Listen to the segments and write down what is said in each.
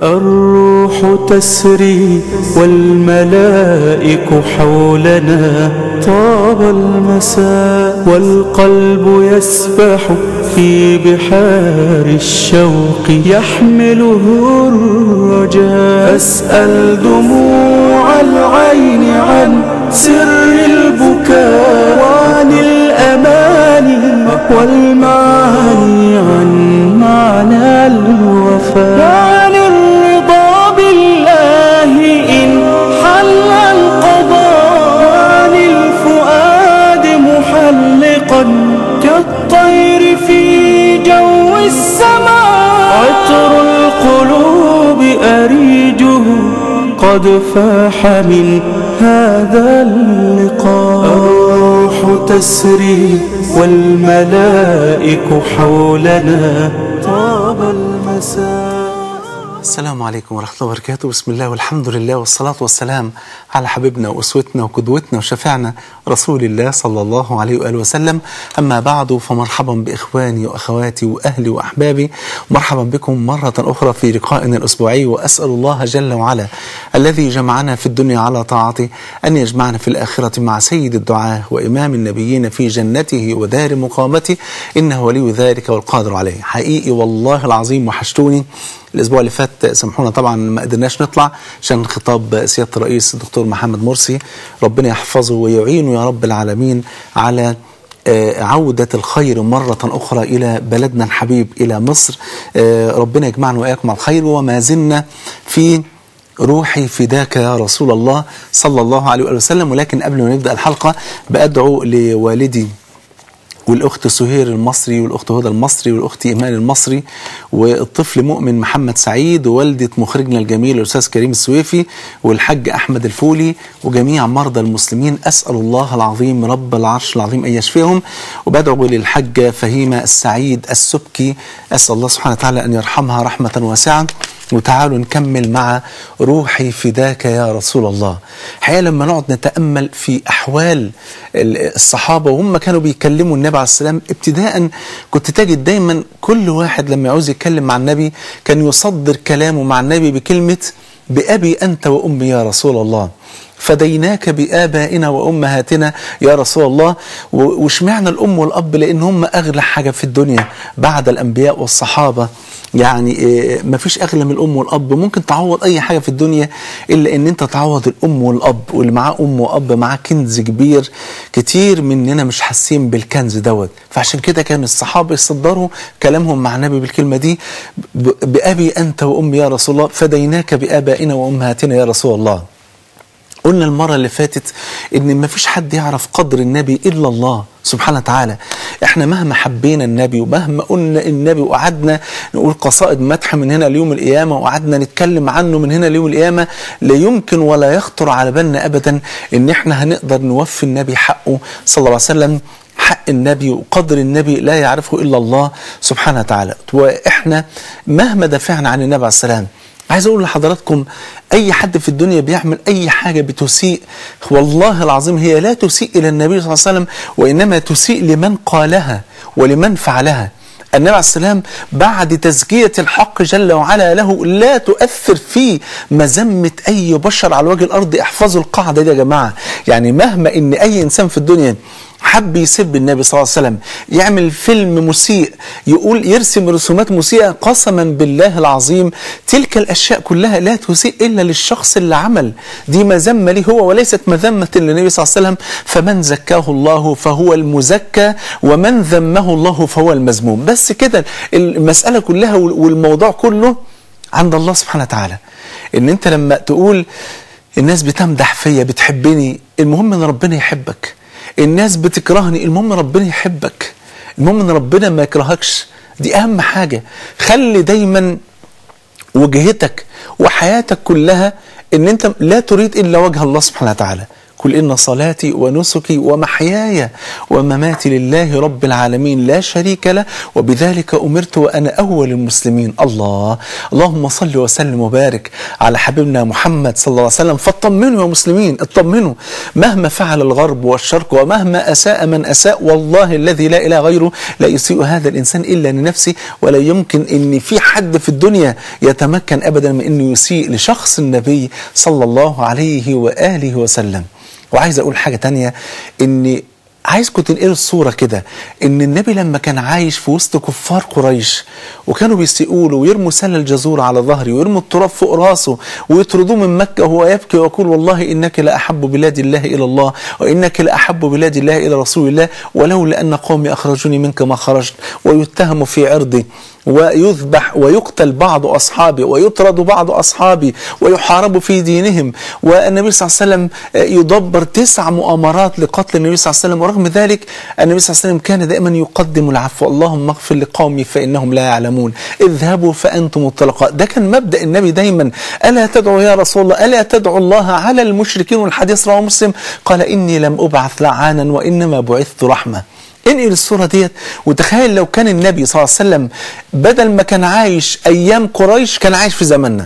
الروح تسري والملائك حولنا طاب المساء والقلب يسبح في بحار الشوق يحمله الرجاء أسأل دموع العين عن سر البكاء وعن الأماني والمعاني عن معنى الوفاء وعن الرضا بالله إن حل القضاء وعن الفؤاد محلقا كالطير في جو السماء عطر القلوب أريجه قد فاح من هذا اللقاء الروح تسري والملائك حولنا طاب المساء السلام عليكم ورحمة الله وبركاته بسم الله والحمد لله والصلاة والسلام على حبيبنا وأسوتنا وقدوتنا وشفيعنا رسول الله صلى الله عليه وآله وسلم أما بعد فمرحبا بإخواني وأخواتي وأهلي وأحبابي مرحبا بكم مرة أخرى في لقائنا الأسبوعي وأسأل الله جل وعلا الذي جمعنا في الدنيا على طاعته أن يجمعنا في الآخرة مع سيد الدعاة وإمام النبيين في جنته ودار مقامته إنه ولي ذلك والقادر عليه حقيقي والله العظيم وحشتوني الاسبوع اللي فات سامحونا طبعا ما قدرناش نطلع عشان خطاب سياده الرئيس الدكتور محمد مرسي ربنا يحفظه ويعينه يا رب العالمين على آه، عودة الخير مرة أخرى إلى بلدنا الحبيب إلى مصر آه، ربنا يجمعنا وإياكم على الخير وما زلنا في روحي فداك يا رسول الله صلى الله عليه وآله وسلم ولكن قبل ما نبدأ الحلقة بأدعو لوالدي والاخت سهير المصري والاخت هدى المصري والاخت ايمان المصري والطفل مؤمن محمد سعيد ووالده مخرجنا الجميل الاستاذ كريم السويفي والحاج احمد الفولي وجميع مرضى المسلمين اسال الله العظيم رب العرش العظيم ان يشفيهم وبدعو للحاجه فهيمه السعيد السبكي اسال الله سبحانه وتعالى ان يرحمها رحمه واسعه وتعالوا نكمل مع روحي فداك يا رسول الله الحقيقه لما نقعد نتامل في احوال الصحابه وهم كانوا بيكلموا النبي عليه السلام ابتداء كنت تجد دايما كل واحد لما يعوز يتكلم مع النبي كان يصدر كلامه مع النبي بكلمه بأبي أنت وأمي يا رسول الله فديناك بآبائنا وأمهاتنا يا رسول الله واشمعنا الأم والأب لأن هم أغلى حاجة في الدنيا بعد الأنبياء والصحابة يعني إيه ما فيش أغلى من الأم والأب ممكن تعوض أي حاجة في الدنيا إلا أن أنت تعوض الأم والأب واللي معاه أم وأب معاه كنز كبير كتير مننا مش حاسين بالكنز دوت فعشان كده كان الصحابة يصدروا كلامهم مع النبي بالكلمة دي بأبي أنت وأمي يا رسول الله فديناك بآبائنا وأمهاتنا يا رسول الله قلنا المرة اللي فاتت ان ما فيش حد يعرف قدر النبي الا الله سبحانه وتعالى احنا مهما حبينا النبي ومهما قلنا النبي وقعدنا نقول قصائد مدح من هنا ليوم القيامة وقعدنا نتكلم عنه من هنا ليوم القيامة لا يمكن ولا يخطر على بالنا ابدا ان احنا هنقدر نوفي النبي حقه صلى الله عليه وسلم حق النبي وقدر النبي لا يعرفه الا الله سبحانه وتعالى واحنا مهما دافعنا عن النبي عليه السلام عايز اقول لحضراتكم اي حد في الدنيا بيعمل اي حاجه بتسيء والله العظيم هي لا تسيء الى النبي صلى الله عليه وسلم وانما تسيء لمن قالها ولمن فعلها النبي عليه السلام بعد تزكية الحق جل وعلا له لا تؤثر في مذمة أي بشر على وجه الأرض احفظوا القاعدة دي يا جماعة يعني مهما إن أي إنسان في الدنيا حب يسب النبي صلى الله عليه وسلم يعمل فيلم مسيء يقول يرسم رسومات مسيئة قسما بالله العظيم تلك الأشياء كلها لا تسيء إلا للشخص اللي عمل دي مذمة ليه هو وليست مذمة للنبي صلى الله عليه وسلم فمن زكاه الله فهو المزكى ومن ذمه الله فهو المذموم بس كده المسألة كلها والموضوع كله عند الله سبحانه وتعالى ان انت لما تقول الناس بتمدح فيا بتحبني المهم ان ربنا يحبك الناس بتكرهني المهم ربنا يحبك المهم ان ربنا ما يكرهكش دي اهم حاجه خلي دايما وجهتك وحياتك كلها ان انت لا تريد الا وجه الله سبحانه وتعالى قل إن صلاتي ونسكي ومحياي ومماتي لله رب العالمين لا شريك له وبذلك أمرت وأنا أول المسلمين الله اللهم صل وسلم وبارك على حبيبنا محمد صلى الله عليه وسلم فاطمنوا يا مسلمين اطمنوا مهما فعل الغرب والشرق ومهما أساء من أساء والله الذي لا إله غيره لا يسيء هذا الإنسان إلا لنفسه ولا يمكن أن في حد في الدنيا يتمكن أبدا من أنه يسيء لشخص النبي صلى الله عليه وآله وسلم وعايز اقول حاجه تانية ان عايزكم تنقلوا الصورة كده ان النبي لما كان عايش في وسط كفار قريش وكانوا بيسيئوا له ويرموا سل الجزور على ظهره ويرموا التراب فوق راسه ويطردوه من مكة وهو يبكي ويقول والله انك لأحب بلاد الله الى الله وانك لأحب بلاد الله الى رسول الله ولولا ان قومي اخرجوني منك ما خرجت ويتهم في عرضي ويذبح ويقتل بعض أصحابه ويطرد بعض أصحابه ويحارب في دينهم والنبي صلى الله عليه وسلم يدبر تسع مؤامرات لقتل النبي صلى الله عليه وسلم ورغم ذلك النبي صلى الله عليه وسلم كان دائما يقدم العفو اللهم اغفر لقومي فإنهم لا يعلمون اذهبوا فأنتم الطلقاء ده كان مبدأ النبي دايما ألا تدعو يا رسول الله ألا تدعو الله على المشركين والحديث رواه مسلم قال إني لم أبعث لعانا وإنما بعثت رحمة انقل الصورة ديت وتخيل لو كان النبي صلى الله عليه وسلم بدل ما كان عايش أيام قريش كان عايش في زماننا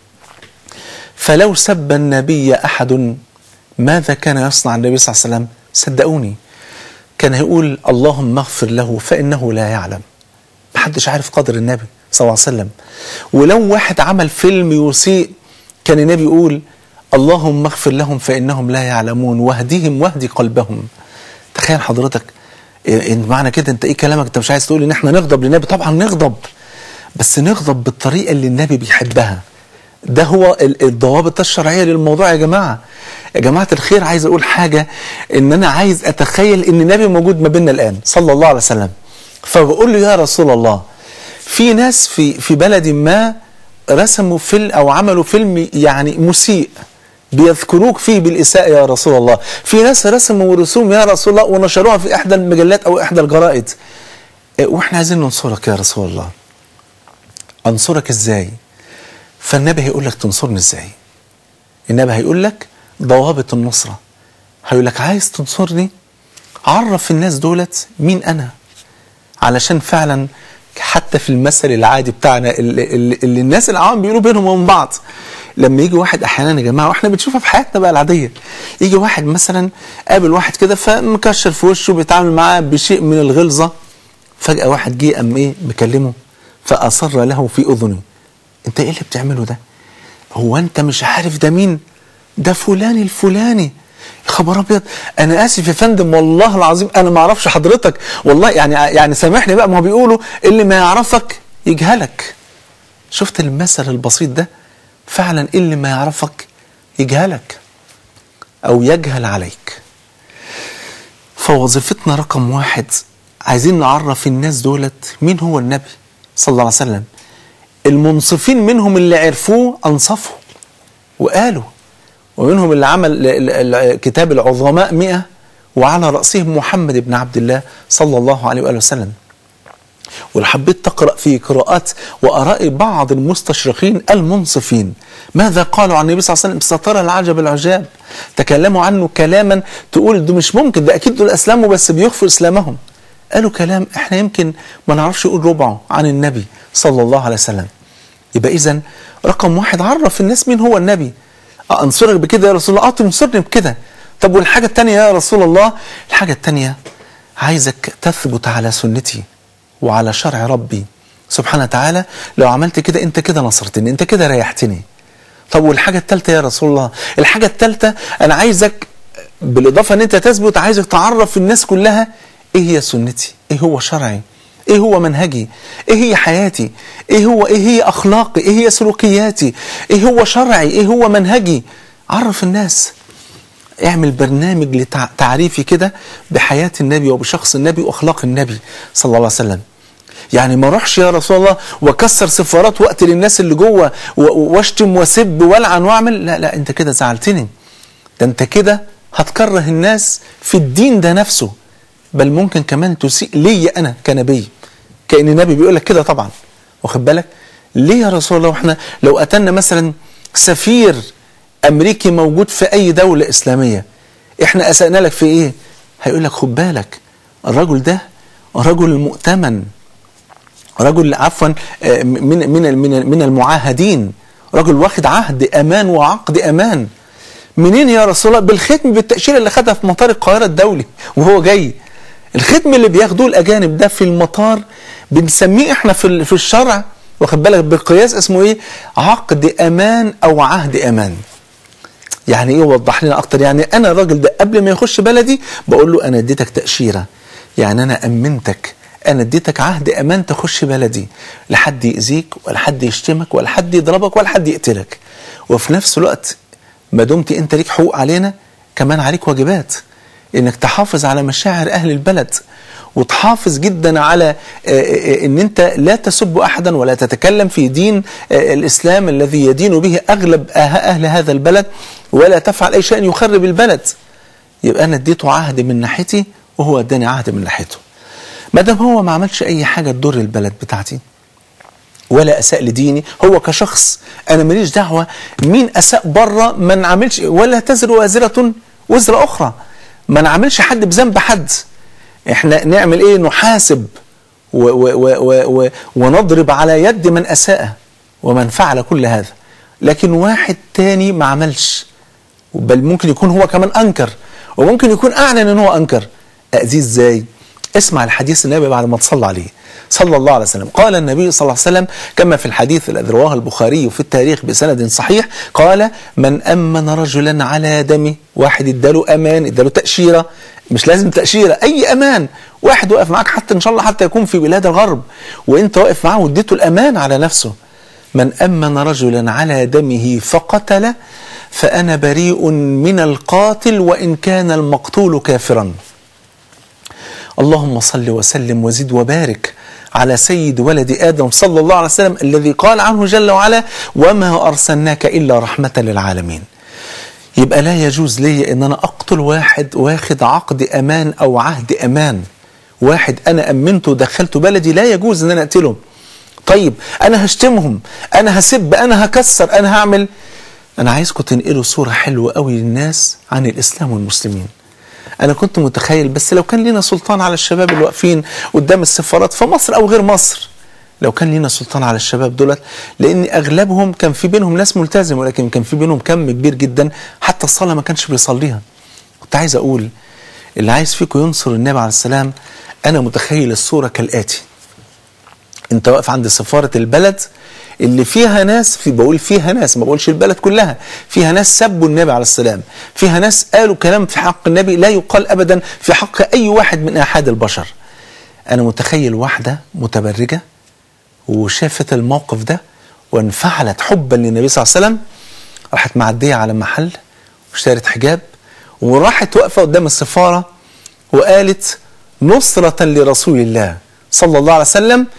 فلو سب النبي أحد ماذا كان يصنع النبي صلى الله عليه وسلم صدقوني كان هيقول اللهم اغفر له فإنه لا يعلم محدش عارف قدر النبي صلى الله عليه وسلم ولو واحد عمل فيلم يسيء كان النبي يقول اللهم اغفر لهم فإنهم لا يعلمون واهدهم واهدي قلبهم تخيل حضرتك إن معنى كده انت ايه كلامك انت مش عايز تقول ان احنا نغضب للنبي طبعا نغضب بس نغضب بالطريقه اللي النبي بيحبها ده هو الضوابط الشرعيه للموضوع يا جماعه يا جماعه الخير عايز اقول حاجه ان انا عايز اتخيل ان النبي موجود ما بيننا الان صلى الله عليه وسلم فبقول له يا رسول الله في ناس في في بلد ما رسموا فيلم او عملوا فيلم يعني مسيء بيذكروك فيه بالإساءة يا رسول الله في ناس رسموا رسوم يا رسول الله ونشروها في إحدى المجلات أو إحدى الجرائد وإحنا عايزين ننصرك يا رسول الله أنصرك إزاي فالنبي هيقول لك تنصرني إزاي النبي هيقول لك ضوابط النصرة هيقول لك عايز تنصرني عرف الناس دولت مين أنا علشان فعلا حتى في المثل العادي بتاعنا اللي, اللي, اللي الناس العوام بيقولوا بينهم وبين بعض لما يجي واحد احيانا يا جماعه واحنا بنشوفها في حياتنا بقى العاديه يجي واحد مثلا قابل واحد كده فمكشر في وشه بيتعامل معاه بشيء من الغلظه فجاه واحد جه قام ايه مكلمه فاصر له في اذنه انت ايه اللي بتعمله ده هو انت مش عارف ده مين ده فلان الفلاني خبر ابيض انا اسف يا فندم والله العظيم انا ما اعرفش حضرتك والله يعني يعني سامحني بقى ما هو بيقولوا اللي ما يعرفك يجهلك شفت المثل البسيط ده فعلا اللي ما يعرفك يجهلك او يجهل عليك فوظيفتنا رقم واحد عايزين نعرف الناس دولت مين هو النبي صلى الله عليه وسلم المنصفين منهم اللي عرفوه انصفوا وقالوا ومنهم اللي عمل كتاب العظماء مئة وعلى رأسهم محمد بن عبد الله صلى الله عليه وآله وسلم ولو حبيت تقرأ في قراءات وآراء بعض المستشرقين المنصفين ماذا قالوا عن النبي صلى الله عليه وسلم سترى العجب العجاب تكلموا عنه كلاما تقول ده مش ممكن ده أكيد دول أسلموا بس بيخفوا إسلامهم قالوا كلام احنا يمكن ما نعرفش نقول ربعه عن النبي صلى الله عليه وسلم يبقى إذا رقم واحد عرف الناس مين هو النبي أنصرك بكده يا رسول الله اه تنصرني بكده طب والحاجة التانية يا رسول الله الحاجة التانية عايزك تثبت على سنتي وعلى شرع ربي سبحانه وتعالى لو عملت كده انت كده نصرتني انت كده ريحتني طب والحاجة التالتة يا رسول الله الحاجة التالتة انا عايزك بالاضافة ان انت تثبت عايزك تعرف الناس كلها ايه هي سنتي ايه هو شرعي ايه هو منهجي ايه هي حياتي ايه هو ايه هي اخلاقي ايه هي سلوكياتي ايه هو شرعي ايه هو منهجي عرف الناس اعمل برنامج لتعريفي كده بحياة النبي وبشخص النبي واخلاق النبي صلى الله عليه وسلم يعني ما اروحش يا رسول الله واكسر سفارات واقتل الناس اللي جوه واشتم واسب والعن واعمل لا لا انت كده زعلتني ده انت كده هتكره الناس في الدين ده نفسه بل ممكن كمان تسيء لي انا كنبي كان النبي بيقول لك كده طبعا واخد بالك ليه يا رسول الله واحنا لو قتلنا مثلا سفير امريكي موجود في اي دوله اسلاميه احنا اسأنا لك في ايه هيقول لك خد بالك الرجل ده رجل مؤتمن رجل عفوا آه، من من من من المعاهدين رجل واخد عهد امان وعقد امان منين يا رسول الله بالختم بالتاشيره اللي خدها في مطار القاهره الدولي وهو جاي الختم اللي بياخدوه الاجانب ده في المطار بنسميه احنا في ال- في الشرع واخد بالك بالقياس اسمه ايه عقد امان او عهد امان يعني ايه وضح لنا اكتر يعني انا الراجل ده قبل ما يخش بلدي بقول له انا اديتك تاشيره يعني انا امنتك انا اديتك عهد امان تخش بلدي لا حد ياذيك ولا حد يشتمك ولا حد يضربك ولا حد يقتلك وفي نفس الوقت ما دمت انت ليك حقوق علينا كمان عليك واجبات انك تحافظ على مشاعر اهل البلد وتحافظ جدا على آه، آه، ان انت لا تسب احدا ولا تتكلم في دين آه، الاسلام الذي يدين به اغلب أه- اهل هذا البلد ولا تفعل اي شيء يخرب البلد يبقى انا اديته عهد من ناحيتي وهو اداني عهد من ناحيته ما دام هو ما عملش اي حاجه تضر البلد بتاعتي ولا اساء لديني هو كشخص انا ماليش دعوه مين اساء بره ما نعملش ولا تزر وازره وزر اخرى ما نعملش حد بذنب حد احنا نعمل ايه نحاسب و و و و و ونضرب على يد من اساء ومن فعل كل هذا لكن واحد تاني ما عملش بل ممكن يكون هو كمان انكر وممكن يكون اعلن ان هو انكر اذيه ازاي اسمع الحديث النبي بعد ما تصلى عليه صلى الله عليه وسلم قال النبي صلى الله عليه وسلم كما في الحديث الذي رواه البخاري في التاريخ بسند صحيح قال من امن رجلا على دمه واحد اداله امان اداله تاشيره مش لازم تاشيره اي امان واحد واقف معاك حتى ان شاء الله حتى يكون في بلاد الغرب وانت واقف معاه واديته الامان على نفسه من امن رجلا على دمه فقتل فانا بريء من القاتل وان كان المقتول كافرا اللهم صل وسلم وزد وبارك على سيد ولد ادم صلى الله عليه وسلم الذي قال عنه جل وعلا وما ارسلناك الا رحمه للعالمين. يبقى لا يجوز لي ان انا اقتل واحد واخد عقد امان او عهد امان. واحد انا امنته ودخلته بلدي لا يجوز ان انا اقتله. طيب انا هشتمهم، انا هسب، انا هكسر، انا هعمل انا عايزكم تنقلوا صوره حلوه قوي للناس عن الاسلام والمسلمين. انا كنت متخيل بس لو كان لنا سلطان على الشباب اللي واقفين قدام السفارات في مصر او غير مصر لو كان لنا سلطان على الشباب دولت لان اغلبهم كان في بينهم ناس ملتزمه ولكن كان في بينهم كم كبير جدا حتى الصلاه ما كانش بيصليها كنت عايز اقول اللي عايز فيكم ينصر النبي عليه السلام انا متخيل الصوره كالاتي انت واقف عند سفاره البلد اللي فيها ناس في بقول فيها ناس ما بقولش البلد كلها فيها ناس سبوا النبي عليه السلام فيها ناس قالوا كلام في حق النبي لا يقال ابدا في حق اي واحد من احد البشر انا متخيل واحده متبرجه وشافت الموقف ده وانفعلت حبا للنبي صلى الله عليه وسلم راحت معديه على محل واشترت حجاب وراحت واقفه قدام السفاره وقالت نصره لرسول الله صلى الله عليه وسلم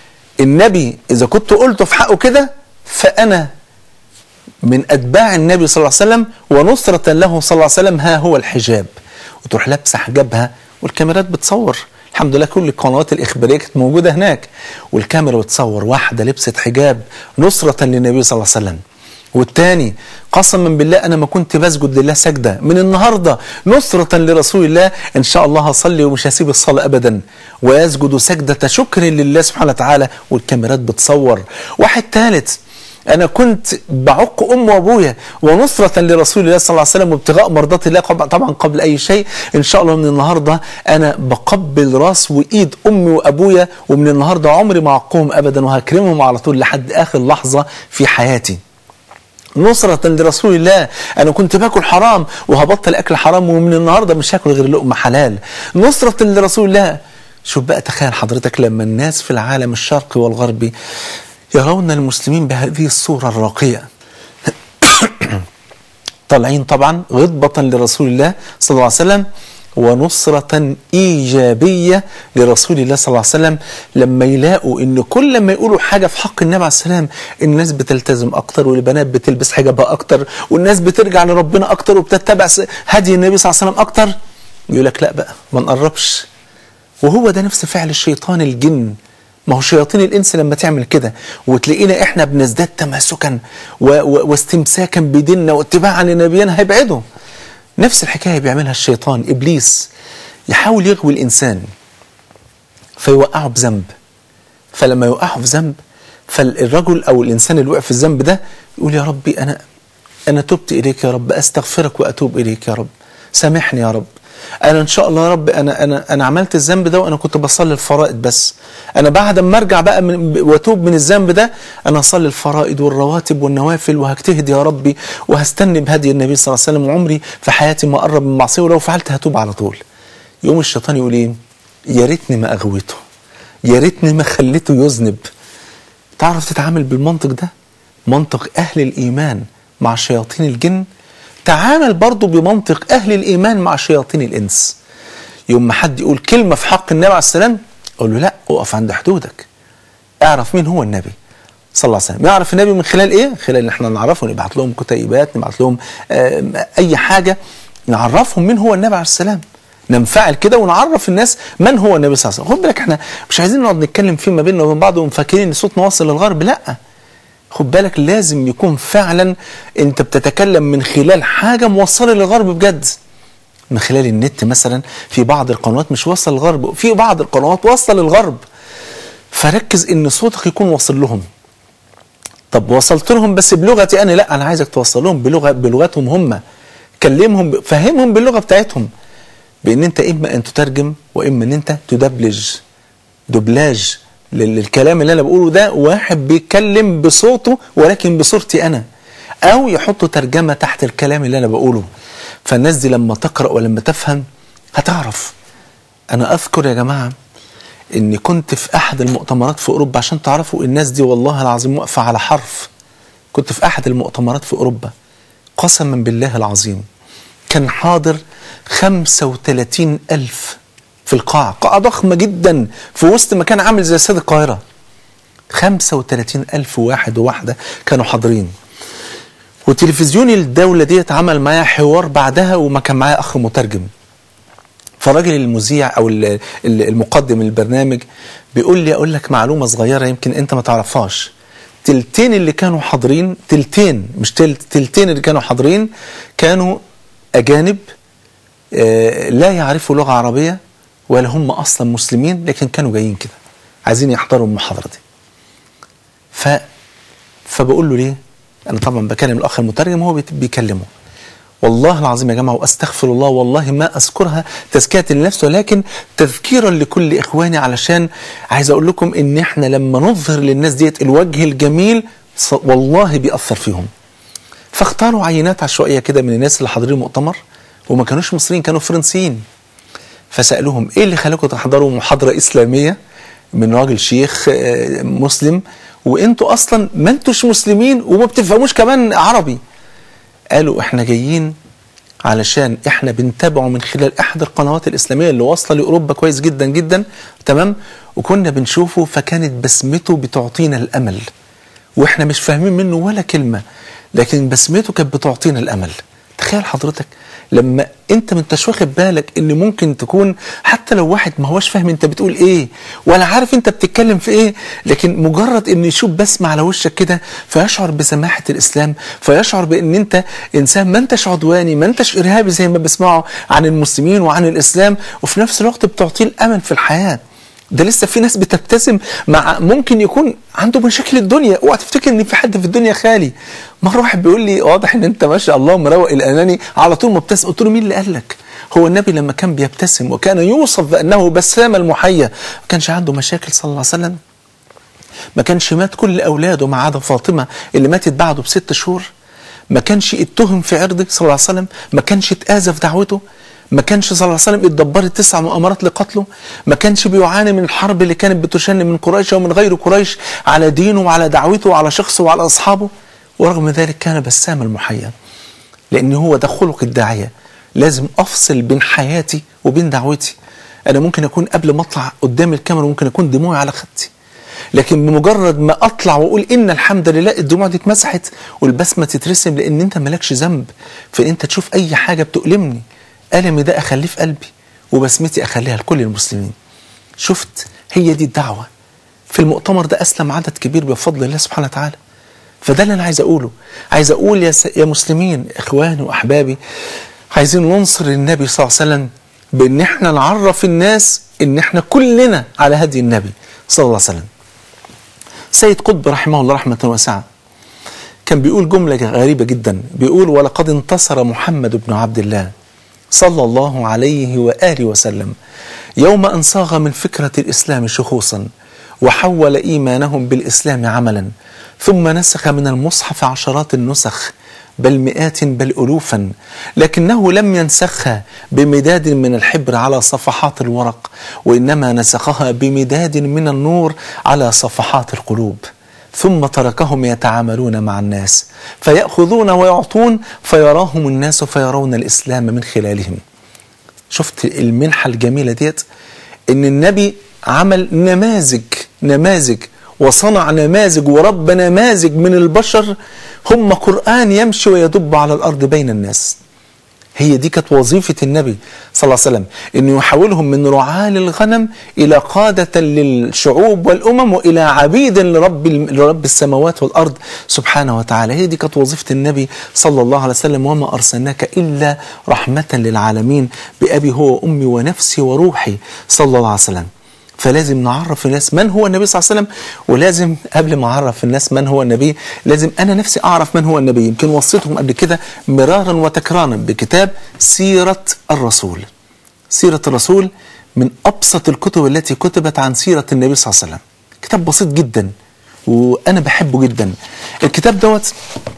النبي إذا كنت قلته في حقه كده فأنا من أتباع النبي صلى الله عليه وسلم ونصرة له صلى الله عليه وسلم ها هو الحجاب وتروح لابسة حجابها والكاميرات بتصور الحمد لله كل القنوات الإخبارية كانت موجودة هناك والكاميرا بتصور واحدة لبست حجاب نصرة للنبي صلى الله عليه وسلم والتاني قسما بالله انا ما كنت بسجد لله سجده من النهارده نصره لرسول الله ان شاء الله هصلي ومش هسيب الصلاه ابدا ويسجد سجده شكر لله سبحانه وتعالى والكاميرات بتصور واحد ثالث انا كنت بعق ام وابويا ونصره لرسول الله صلى الله عليه وسلم وابتغاء مرضات الله قبل- طبعا قبل اي شيء ان شاء الله من النهارده انا بقبل راس وايد امي وابويا ومن النهارده عمري ما اعقهم ابدا وهكرمهم على طول لحد اخر لحظه في حياتي نصرة لرسول الله أنا كنت باكل حرام وهبطل أكل حرام ومن النهاردة مش هاكل غير لقمة حلال نصرة لرسول الله شوف بقى تخيل حضرتك لما الناس في العالم الشرقي والغربي يرون المسلمين بهذه الصورة الراقية طالعين طبعا غضبة لرسول الله صلى الله عليه وسلم ونصرة إيجابية لرسول الله صلى الله عليه وسلم لما يلاقوا إن كل ما يقولوا حاجة في حق النبي عليه السلام الناس بتلتزم أكتر والبنات بتلبس حجابها أكتر والناس بترجع لربنا أكتر وبتتبع س- هدي النبي صلى الله عليه وسلم أكتر يقول لك لا بقى ما نقربش وهو ده نفس فعل الشيطان الجن ما هو شياطين الانس لما تعمل كده وتلاقينا احنا بنزداد تماسكا و- و- واستمساكا بديننا واتباعا لنبينا هيبعدوا نفس الحكاية بيعملها الشيطان إبليس يحاول يغوي الإنسان فيوقعه بذنب فلما يوقعه في ذنب فالرجل أو الإنسان اللي وقع في الذنب ده يقول يا ربي أنا أنا تبت إليك يا رب أستغفرك وأتوب إليك يا رب سامحني يا رب انا ان شاء الله يا رب انا انا انا عملت الذنب ده وانا كنت بصلي الفرائض بس انا بعد ما ارجع بقى من واتوب من الذنب ده انا اصلي الفرائض والرواتب والنوافل وهجتهد يا ربي وهستني بهدي النبي صلى الله عليه وسلم وعمري في حياتي ما اقرب من المعصيه ولو فعلت هتوب على طول يوم الشيطان يقول ايه يا ريتني ما اغويته يا ريتني ما خليته يذنب تعرف تتعامل بالمنطق ده منطق اهل الايمان مع شياطين الجن تعامل برضه بمنطق أهل الإيمان مع شياطين الإنس يوم ما حد يقول كلمة في حق النبي عليه السلام أقول له لا أقف عند حدودك اعرف مين هو النبي صلى الله عليه وسلم يعرف النبي من خلال إيه؟ خلال إن إحنا نعرفه نبعت لهم كتيبات نبعت لهم آه أي حاجة نعرفهم مين هو النبي عليه السلام ننفعل كده ونعرف الناس من هو النبي صلى الله عليه وسلم خد بالك احنا مش عايزين نقعد نتكلم فيما بيننا وبين بعض ومفكرين ان صوتنا واصل للغرب لا خد بالك لازم يكون فعلا انت بتتكلم من خلال حاجه موصله للغرب بجد من خلال النت مثلا في بعض القنوات مش واصله للغرب في بعض القنوات واصله للغرب فركز ان صوتك يكون واصل لهم طب وصلت لهم بس بلغتي انا لا انا عايزك توصل لهم بلغه بلغتهم هم كلمهم فهمهم باللغه بتاعتهم بان انت اما ان تترجم واما ان انت تدبلج دبلاج للكلام اللي انا بقوله ده واحد بيتكلم بصوته ولكن بصورتي انا او يحطوا ترجمه تحت الكلام اللي انا بقوله فالناس دي لما تقرا ولما تفهم هتعرف انا اذكر يا جماعه اني كنت في احد المؤتمرات في اوروبا عشان تعرفوا الناس دي والله العظيم واقفه على حرف كنت في احد المؤتمرات في اوروبا قسما بالله العظيم كان حاضر 35 ألف في القاعة قاعة ضخمة جدا في وسط مكان عامل زي استاد القاهرة 35 ألف واحد وواحدة كانوا حاضرين وتلفزيون الدولة دي اتعمل معايا حوار بعدها وما كان معايا أخ مترجم فالراجل المذيع أو المقدم البرنامج بيقول لي أقول لك معلومة صغيرة يمكن أنت ما تعرفهاش تلتين اللي كانوا حاضرين تلتين مش تلت تلتين اللي كانوا حاضرين كانوا أجانب آه لا يعرفوا لغة عربية ولا هم اصلا مسلمين لكن كانوا جايين كده عايزين يحضروا المحاضره دي ف فبقول له ليه انا طبعا بكلم الاخ المترجم وهو بيكلمه والله العظيم يا جماعه واستغفر الله والله ما اذكرها تزكيه للنفس ولكن تذكيرا لكل اخواني علشان عايز اقول لكم ان احنا لما نظهر للناس ديت الوجه الجميل والله بيأثر فيهم فاختاروا عينات عشوائيه كده من الناس اللي حاضرين المؤتمر وما كانوش مصريين كانوا فرنسيين فسألوهم ايه اللي خلاكم تحضروا محاضرة إسلامية من راجل شيخ مسلم وانتوا اصلا ما انتوش مسلمين وما بتفهموش كمان عربي قالوا احنا جايين علشان احنا بنتابعه من خلال احد القنوات الاسلاميه اللي واصله لاوروبا كويس جدا جدا تمام وكنا بنشوفه فكانت بسمته بتعطينا الامل واحنا مش فاهمين منه ولا كلمه لكن بسمته كانت بتعطينا الامل تخيل حضرتك لما انت ما انتش واخد بالك ان ممكن تكون حتى لو واحد ما هوش فاهم انت بتقول ايه ولا عارف انت بتتكلم في ايه لكن مجرد ان يشوف بسمة على وشك كده فيشعر بسماحة الاسلام فيشعر بان انت انسان ما انتش عدواني ما انتش ارهابي زي ما بسمعه عن المسلمين وعن الاسلام وفي نفس الوقت بتعطيه الامل في الحياه ده لسه في ناس بتبتسم مع ممكن يكون عنده مشاكل الدنيا اوعى تفتكر ان في حد في الدنيا خالي مره واحد بيقول لي واضح ان انت ما شاء الله مروق الاناني على طول مبتسم قلت له مين اللي قال لك هو النبي لما كان بيبتسم وكان يوصف بانه بسام المحيا ما كانش عنده مشاكل صلى الله عليه وسلم ما كانش مات كل اولاده ما عدا فاطمه اللي ماتت بعده بست شهور ما كانش اتهم في عرضه صلى الله عليه وسلم ما كانش اتاذى في دعوته ما كانش صلى الله عليه وسلم اتدبرت تسع مؤامرات لقتله ما كانش بيعاني من الحرب اللي كانت بتشن من قريش ومن غير قريش على دينه وعلى دعوته وعلى شخصه وعلى أصحابه ورغم ذلك كان بسام المحيا لأن هو ده خلق الداعية لازم أفصل بين حياتي وبين دعوتي أنا ممكن أكون قبل ما أطلع قدام الكاميرا ممكن أكون دموعي على خدتي لكن بمجرد ما اطلع واقول ان الحمد لله الدموع دي اتمسحت والبسمه تترسم لان انت مالكش ذنب فانت تشوف اي حاجه بتؤلمني ألمي ده أخليه في قلبي وبسمتي أخليها لكل المسلمين شفت هي دي الدعوة في المؤتمر ده أسلم عدد كبير بفضل الله سبحانه وتعالى فده اللي أنا عايز أقوله عايز أقول يا, س... يا مسلمين إخواني وأحبابي عايزين ننصر النبي صلى الله عليه وسلم بان احنا نعرف الناس ان احنا كلنا على هدي النبي صلى الله عليه وسلم سيد قطب رحمه الله رحمة واسعة كان بيقول جملة غريبة جدا بيقول ولقد انتصر محمد بن عبد الله صلى الله عليه وآله وسلم يوم أن صاغ من فكرة الإسلام شخوصا وحول إيمانهم بالإسلام عملا ثم نسخ من المصحف عشرات النسخ بل مئات بل ألوفا لكنه لم ينسخها بمداد من الحبر على صفحات الورق وإنما نسخها بمداد من النور على صفحات القلوب ثم تركهم يتعاملون مع الناس فيأخذون ويعطون فيراهم الناس فيرون الإسلام من خلالهم شفت المنحة الجميلة ديت ان النبي عمل نماذج نماذج وصنع نماذج ورب نماذج من البشر هم قرآن يمشي ويدب على الأرض بين الناس هي دي كانت وظيفة النبي صلى الله عليه وسلم انه يحولهم من رعاة للغنم الى قادة للشعوب والامم والى عبيد لرب لرب السماوات والارض سبحانه وتعالى هي دي كانت وظيفة النبي صلى الله عليه وسلم وما ارسلناك الا رحمة للعالمين بابي هو وامي ونفسي وروحي صلى الله عليه وسلم فلازم نعرف الناس من هو النبي صلى الله عليه وسلم ولازم قبل ما اعرف الناس من هو النبي لازم انا نفسي اعرف من هو النبي يمكن وصيتهم قبل كده مرارا وتكرارا بكتاب سيرة الرسول سيرة الرسول من ابسط الكتب التي كتبت عن سيرة النبي صلى الله عليه وسلم كتاب بسيط جدا وانا بحبه جدا الكتاب دوت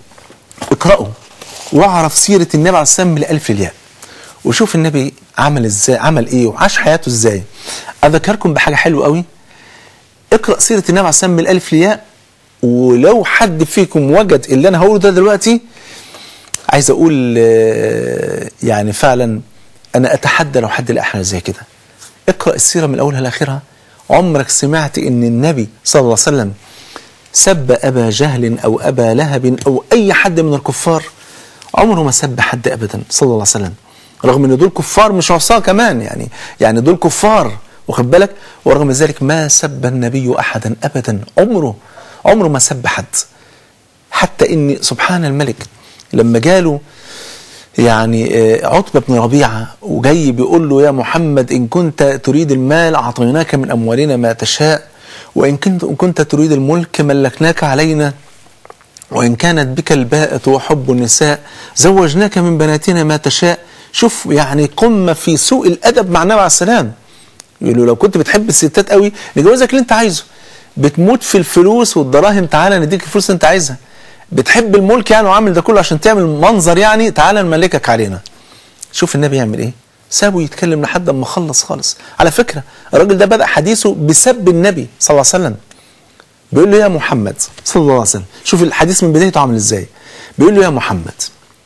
اقرأه واعرف سيرة النبي عليه السلام من الالف للياء وشوف النبي عمل ازاي عمل ايه وعاش حياته ازاي اذكركم بحاجه حلوه قوي اقرا سيره النبي عليه السلام من الالف للياء ولو حد فيكم وجد اللي انا هقوله ده دلوقتي عايز اقول آه، يعني فعلا انا اتحدى لو حد لقى حاجه زي كده اقرا السيره من اولها لاخرها عمرك سمعت ان النبي صلى الله عليه وسلم سب ابا جهل او ابا لهب او اي حد من الكفار عمره ما سب حد ابدا صلى الله عليه وسلم رغم ان دول كفار مش عصاه كمان يعني يعني دول كفار واخد بالك ورغم ذلك ما سب النبي احدا ابدا عمره عمره ما سب حد حتى ان سبحان الملك لما جاله يعني آه، عتبة بن ربيعة وجاي بيقول له يا محمد إن كنت تريد المال أعطيناك من أموالنا ما تشاء وإن كنت, إن كنت تريد الملك ملكناك علينا وإن كانت بك الباءة وحب النساء زوجناك من بناتنا ما تشاء شوف يعني قمة في سوء الأدب مع النبي عليه السلام يقول له لو كنت بتحب الستات قوي نجوزك اللي انت عايزه بتموت في الفلوس والدراهم تعالى نديك الفلوس اللي انت عايزها بتحب الملك يعني وعامل ده كله عشان تعمل منظر يعني تعالى نملكك علينا شوف النبي يعمل ايه سابه يتكلم لحد اما خلص خالص على فكرة الراجل ده بدأ حديثه بسب النبي صلى الله عليه وسلم بيقول له يا محمد صلى الله عليه وسلم شوف الحديث من بدايته عامل ازاي بيقول له يا محمد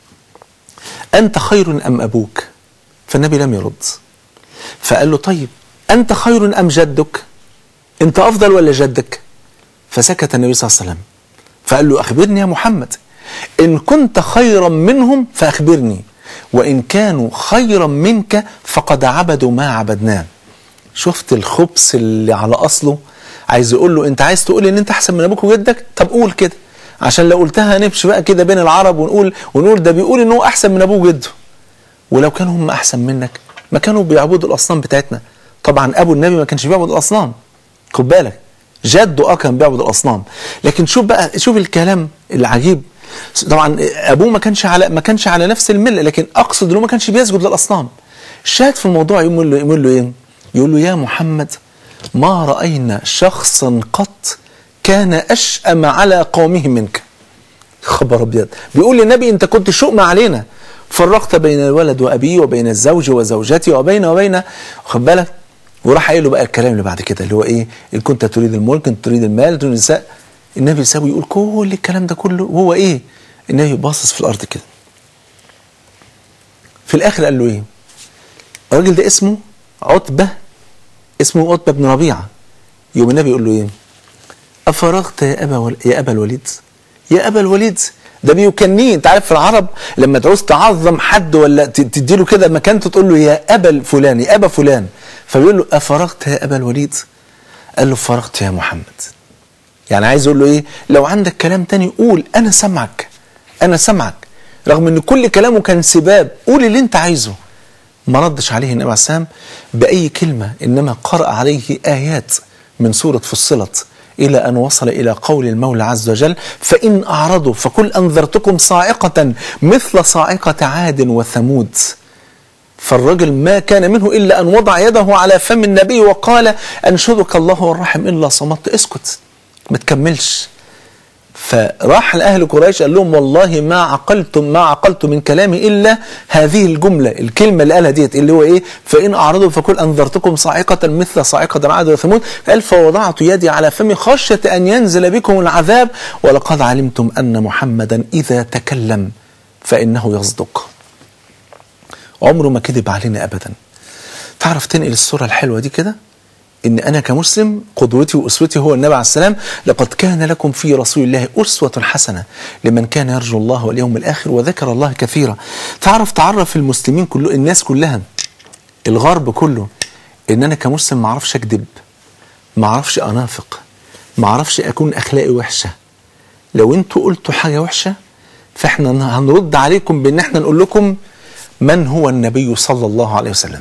أنت خير أم أبوك فالنبي لم يرد فقال له طيب أنت خير أم جدك أنت أفضل ولا جدك فسكت النبي صلى الله عليه وسلم فقال له أخبرني يا محمد إن كنت خيرا منهم فأخبرني وإن كانوا خيرا منك فقد عبدوا ما عبدناه شفت الخبث اللي على أصله عايز يقول له أنت عايز تقول إن أنت أحسن من أبوك وجدك طب قول كده عشان لو قلتها نمشي بقى كده بين العرب ونقول ونقول ده بيقول إن هو أحسن من أبوه وجده ولو كانوا هم أحسن منك ما كانوا بيعبدوا الأصنام بتاعتنا طبعا أبو النبي ما كانش بيعبد الأصنام خد بالك جده اه كان بيعبد الاصنام لكن شوف بقى شوف الكلام العجيب طبعا ابوه ما كانش على ما كانش على نفس المله لكن اقصد انه ما كانش بيسجد للاصنام الشاهد في الموضوع يقول له يقول له ايه يقول له يا محمد ما راينا شخصا قط كان اشأم على قومه منك خبر ابيض بيقول للنبي انت كنت شؤم علينا فرقت بين الولد وابيه وبين الزوج وزوجتي وبين وبين خد بالك وراح قايل له بقى الكلام اللي بعد كده اللي هو ايه ان كنت تريد الملك انت تريد المال تريد النساء النبي سابه يقول كل الكلام ده كله وهو ايه النبي باصص في الارض كده في الاخر قال له ايه الراجل ده اسمه عتبه اسمه عتبه بن ربيعه يوم النبي يقول له ايه افرغت يا ابا ول... يا ابا الوليد يا ابا الوليد ده بيكنيه انت عارف في العرب لما تعوز تعظم حد ولا ت- تديله كده مكانته تقول له يا ابا الفلاني يا ابا فلان فبيقول له افرغت يا ابا الوليد قال له فرغت يا محمد يعني عايز يقول له ايه لو عندك كلام تاني قول انا سامعك انا سامعك رغم ان كل كلامه كان سباب قول اللي انت عايزه ما ردش عليه النبي عليه السلام بأي كلمة إنما قرأ عليه آيات من سورة فصلت إلى أن وصل إلى قول المولى عز وجل فإن أعرضوا فقل أنذرتكم صاعقة مثل صاعقة عاد وثمود فالرجل ما كان منه إلا أن وضع يده على فم النبي وقال أنشدك الله والرحم إلا صمت اسكت ما تكملش فراح لأهل قريش قال لهم والله ما عقلتم ما عقلت من كلامي إلا هذه الجملة الكلمة اللي قالها ديت اللي هو إيه فإن أعرضوا فكل أنذرتكم صاعقة مثل صاعقة عاد وثمود قال فوضعت يدي على فمي خشية أن ينزل بكم العذاب ولقد علمتم أن محمدا إذا تكلم فإنه يصدق عمره ما كذب علينا أبدا تعرف تنقل الصورة الحلوة دي كده ان انا كمسلم قدوتي واسوتي هو النبي عليه السلام لقد كان لكم في رسول الله اسوه حسنه لمن كان يرجو الله واليوم الاخر وذكر الله كثيرا تعرف تعرف المسلمين كله الناس كلها الغرب كله ان انا كمسلم ما اعرفش اكذب ما اعرفش انافق ما اعرفش اكون اخلاقي وحشه لو انتوا قلتوا حاجه وحشه فاحنا هنرد عليكم بان احنا نقول لكم من هو النبي صلى الله عليه وسلم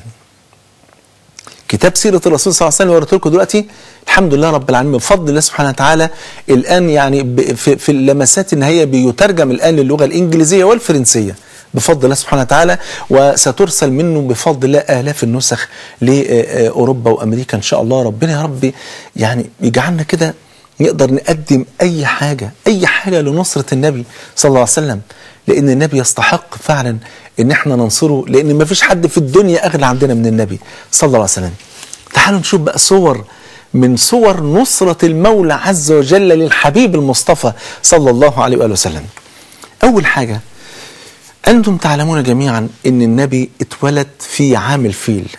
كتاب سيرة الرسول صلى الله عليه وسلم وريته لكم دلوقتي الحمد لله رب العالمين بفضل الله سبحانه وتعالى الآن يعني ب- في, في اللمسات النهائية بيترجم الآن للغة الإنجليزية والفرنسية بفضل الله سبحانه وتعالى وسترسل منه بفضل الله آلاف النسخ لأوروبا وأمريكا إن شاء الله ربنا يا رب يعني يجعلنا كده نقدر نقدم أي حاجة أي حاجة لنصرة النبي صلى الله عليه وسلم لأن النبي يستحق فعلا إن احنا ننصره لأن ما فيش حد في الدنيا أغلى عندنا من النبي صلى الله عليه وسلم تعالوا نشوف بقى صور من صور نصرة المولى عز وجل للحبيب المصطفى صلى الله عليه وآله وسلم أول حاجة أنتم تعلمون جميعا أن النبي اتولد في عام الفيل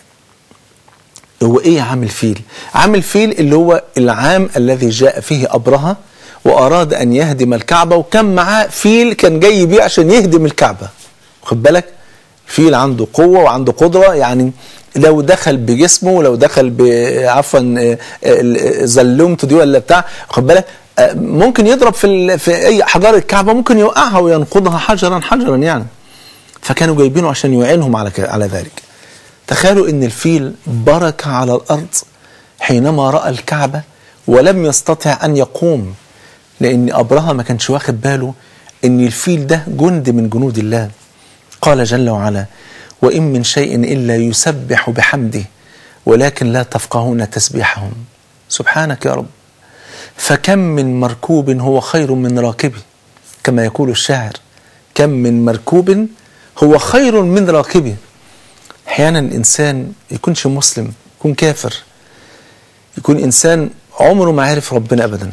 هو ايه عام الفيل عام الفيل اللي هو العام الذي جاء فيه أبرهة وأراد أن يهدم الكعبة وكان معاه فيل كان جاي بيه عشان يهدم الكعبة خد بالك فيل عنده قوة وعنده قدرة يعني لو دخل بجسمه لو دخل ب عفوا آه، آه، زلمته دي ولا بتاع خد بالك آه، ممكن يضرب في ال- في اي حجار الكعبه ممكن يوقعها وينقضها حجرا حجرا يعني فكانوا جايبينه عشان يعينهم على ك- على ذلك تخيلوا ان الفيل برك على الارض حينما راى الكعبه ولم يستطع ان يقوم لان ابرهه ما كانش واخد باله ان الفيل ده جند من جنود الله قال جل وعلا وان من شيء الا يسبح بحمده ولكن لا تفقهون تسبيحهم سبحانك يا رب فكم من مركوب هو خير من راكبه كما يقول الشاعر كم من مركوب هو خير من راكبه احيانا الانسان يكونش مسلم يكون كافر يكون انسان عمره ما عرف ربنا ابدا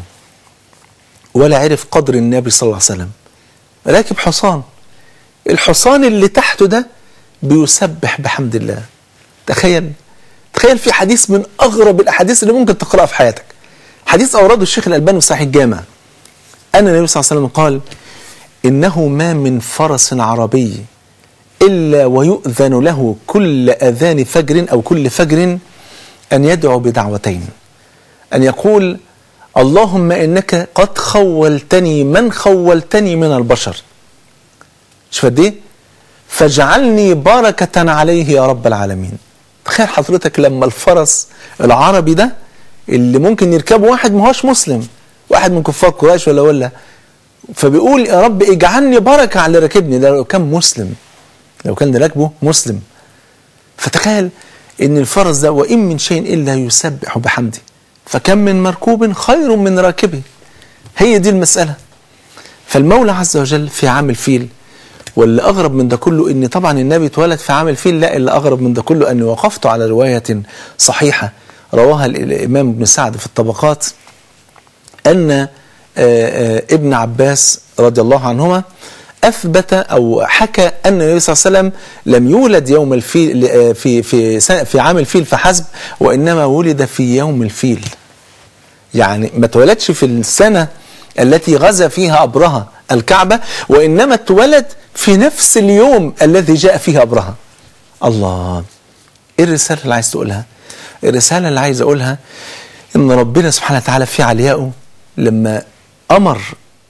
ولا عرف قدر النبي صلى الله عليه وسلم راكب حصان الحصان اللي تحته ده بيسبح بحمد الله تخيل تخيل في حديث من اغرب الاحاديث اللي ممكن تقراها في حياتك حديث اورده الشيخ الالباني في صحيح الجامع ان النبي صلى الله عليه وسلم قال انه ما من فرس عربي الا ويؤذن له كل اذان فجر او كل فجر ان يدعو بدعوتين ان يقول اللهم انك قد خولتني من خولتني من البشر شوف قد ايه فاجعلني بركة عليه يا رب العالمين تخيل حضرتك لما الفرس العربي ده اللي ممكن يركبه واحد ما هوش مسلم واحد من كفار قريش ولا ولا فبيقول يا رب اجعلني بركة على اللي راكبني ده لو كان مسلم لو كان راكبه مسلم فتخيل ان الفرس ده وان من شيء الا يسبح بحمده فكم من مركوب خير من راكبه هي دي المسألة فالمولى عز وجل في عام الفيل واللي أغرب من ده كله إن طبعا النبي اتولد في عام الفيل لا اللي أغرب من ده كله أني وقفت على رواية صحيحة رواها الإمام ابن سعد في الطبقات أن آه، آه، ابن عباس رضي الله عنهما أثبت أو حكى أن النبي صلى الله عليه وسلم لم يولد يوم الفيل آه، في في سنة- في عام الفيل فحسب وإنما ولد في يوم الفيل يعني ما اتولدش في السنة التي غزا فيها أبرهة الكعبة وإنما اتولد في نفس اليوم الذي جاء فيه أبرهة الله إيه الرسالة اللي عايز تقولها الرسالة اللي عايز أقولها إن ربنا سبحانه وتعالى في عليائه لما أمر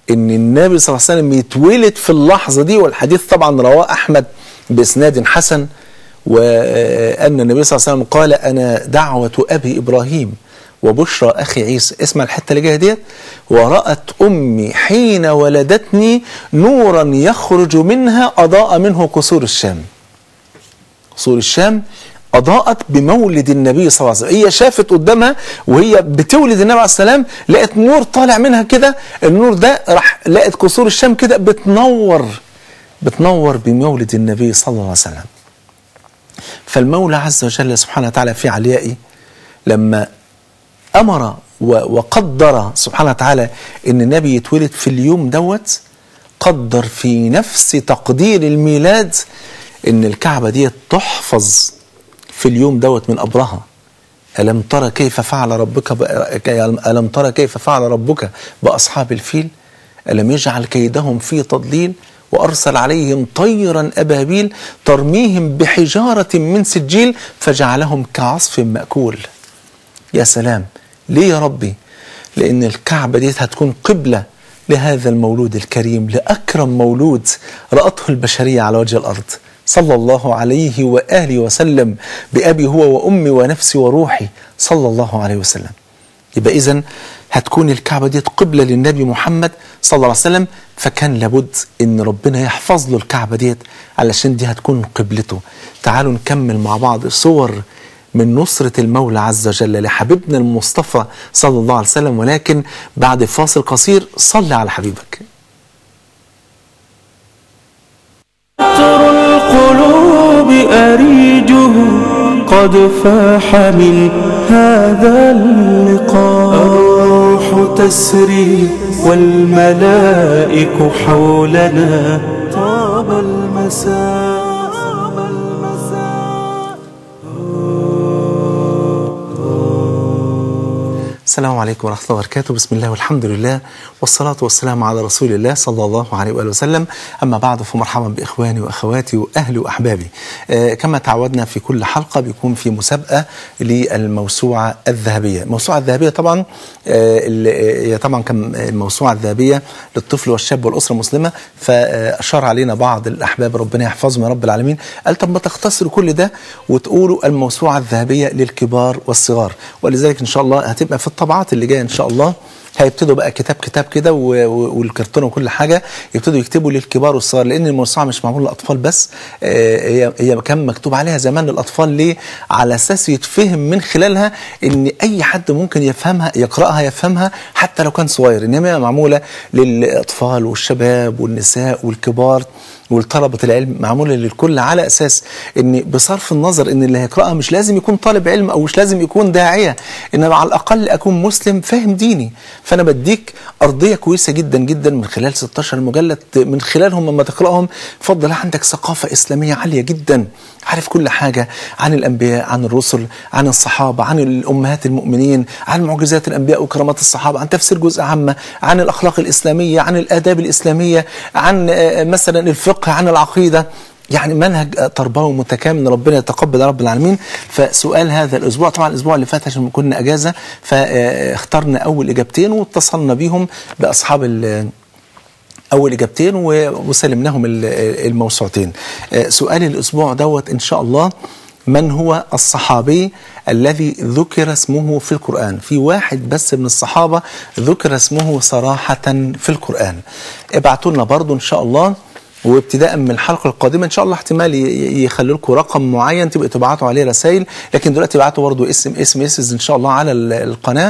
ان النبي صلى الله عليه وسلم يتولد في اللحظه دي والحديث طبعا رواه احمد باسناد حسن وان النبي صلى الله عليه وسلم قال انا دعوه ابي ابراهيم وبشرى اخي عيسى اسمع الحته اللي جايه ديت ورات امي حين ولدتني نورا يخرج منها اضاء منه قصور الشام قصور الشام أضاءت بمولد النبي صلى الله عليه وسلم هي شافت قدامها وهي بتولد النبي عليه السلام لقت نور طالع منها كده النور ده راح لقت قصور الشام كده بتنور بتنور بمولد النبي صلى الله عليه وسلم فالمولى عز وجل سبحانه وتعالى في عليائه لما أمر وقدر سبحانه وتعالى أن النبي يتولد في اليوم دوت قدر في نفس تقدير الميلاد أن الكعبة دي تحفظ في اليوم دوت من أبرهة ألم ترى كيف فعل ربك ب... ألم ترى كيف فعل ربك بأصحاب الفيل ألم يجعل كيدهم في تضليل وأرسل عليهم طيرا أبابيل ترميهم بحجارة من سجيل فجعلهم كعصف مأكول يا سلام ليه يا ربي لأن الكعبة دي هتكون قبلة لهذا المولود الكريم لأكرم مولود رأته البشرية على وجه الأرض صلى الله عليه وآله وسلم بأبي هو وأمي ونفسي وروحي صلى الله عليه وسلم يبقى إذن هتكون الكعبة دي قبلة للنبي محمد صلى الله عليه وسلم فكان لابد ان ربنا يحفظ له الكعبة ديت علشان دي هتكون قبلته تعالوا نكمل مع بعض صور من نصرة المولى عز وجل لحبيبنا المصطفى صلى الله عليه وسلم ولكن بعد فاصل قصير صل على حبيبك عطر القلوب أريجه قد فاح من هذا اللقاء الروح تسري والملائك حولنا طاب المساء طاب المساء السلام عليكم ورحمة الله وبركاته بسم الله والحمد لله والصلاة والسلام على رسول الله صلى الله عليه وآله وسلم أما بعد فمرحبا بإخواني وأخواتي وأهلي وأحبابي آه كما تعودنا في كل حلقة بيكون في مسابقة للموسوعة الذهبية الموسوعة الذهبية طبعا آه ال- هي طبعا كان الموسوعة الذهبية للطفل والشاب والأسرة المسلمة فأشار علينا بعض الأحباب ربنا يحفظهم يا رب العالمين قال طب ما تختصروا كل ده وتقولوا الموسوعة الذهبية للكبار والصغار ولذلك إن شاء الله هتبقى في الطبعات اللي جاية إن شاء الله هيبتدوا بقى كتاب كتاب كده و- و- والكرتون وكل حاجه يبتدوا يكتبوا للكبار والصغار لان الموسوعه مش معموله للاطفال بس آه، هي هي كان مكتوب عليها زمان للاطفال ليه؟ على اساس يتفهم من خلالها ان اي حد ممكن يفهمها يقراها يفهمها حتى لو كان صغير انما هي معموله للاطفال والشباب والنساء والكبار والطلبة العلم معمولة للكل على أساس أن بصرف النظر أن اللي هيقرأها مش لازم يكون طالب علم أو مش لازم يكون داعية إنما على الأقل أكون مسلم فاهم ديني فأنا بديك أرضية كويسة جدا جدا من خلال 16 مجلد من خلالهم لما تقرأهم فضل عندك ثقافة إسلامية عالية جدا عارف كل حاجة عن الأنبياء عن الرسل عن الصحابة عن الأمهات المؤمنين عن معجزات الأنبياء وكرامات الصحابة عن تفسير جزء عامة عن الأخلاق الإسلامية عن الآداب الإسلامية عن آه، مثلا الفقه عن العقيدة يعني منهج آه، تربوي متكامل ربنا يتقبل يا رب العالمين فسؤال هذا الاسبوع طبعا الاسبوع اللي فات عشان كنا اجازه فاخترنا اول اجابتين واتصلنا بيهم باصحاب ال- اول اجابتين و- وسلمناهم ال- الموسوعتين آه، سؤال الاسبوع دوت ان شاء الله من هو الصحابي الذي ذكر اسمه في القرآن في واحد بس من الصحابة ذكر اسمه صراحة في القرآن ابعتوا لنا برضو إن شاء الله وابتداء من الحلقة القادمة إن شاء الله احتمال ي- يخلوا لكم رقم معين تبقوا تبعتوا عليه رسائل لكن دلوقتي ابعتوا برضو اسم اسم اسم إن شاء الله على ال- القناة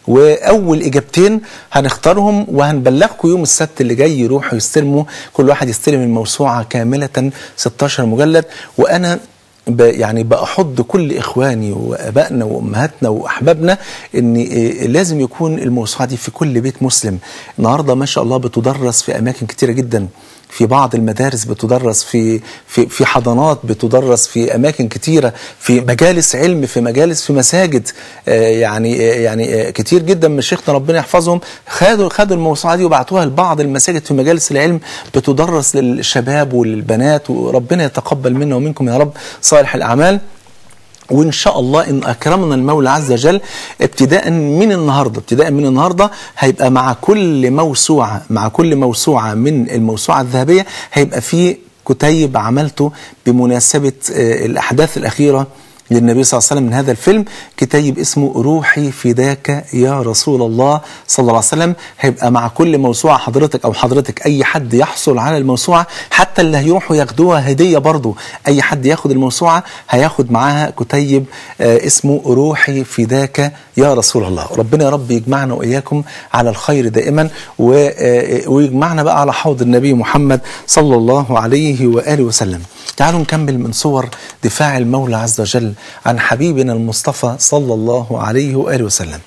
واول اجابتين هنختارهم وهنبلغكم يوم السبت اللي جاي يروحوا يستلموا كل واحد يستلم الموسوعه كامله 16 مجلد وانا ب يعني بأحض كل إخواني وأبائنا وأمهاتنا وأحبابنا إن إيه لازم يكون الموسوعة دي في كل بيت مسلم النهاردة ما شاء الله بتدرس في أماكن كتيرة جدا في بعض المدارس بتدرس في في في حضانات بتدرس في اماكن كتيره في مجالس علم في مجالس في مساجد آه، يعني آه، يعني آه، كتير جدا من شيخنا ربنا يحفظهم خدوا خدوا الموسوعه دي وبعتوها لبعض المساجد في مجالس العلم بتدرس للشباب وللبنات وربنا يتقبل منا ومنكم يا رب صالح الاعمال وان شاء الله ان اكرمنا المولى عز وجل ابتداء من النهارده ابتداء من النهارده هيبقى مع كل موسوعه مع كل موسوعه من الموسوعه الذهبيه هيبقى في كتيب عملته بمناسبه آه، الاحداث الاخيره للنبي صلى الله عليه وسلم من هذا الفيلم كتيب اسمه روحي فداك يا رسول الله صلى الله عليه وسلم هيبقى مع كل موسوعة حضرتك أو حضرتك أي حد يحصل على الموسوعة حتى اللي هيروحوا ياخدوها هدية برضو أي حد ياخد الموسوعة هياخد معاها كتيب آه، اسمه روحي فداك يا رسول الله ربنا يا رب يجمعنا وإياكم على الخير دائما و- آه، ويجمعنا بقى على حوض النبي محمد صلى الله عليه وآله وسلم تعالوا نكمل من صور دفاع المولى عز وجل عن حبيبنا المصطفى صلى الله عليه وآله وسلم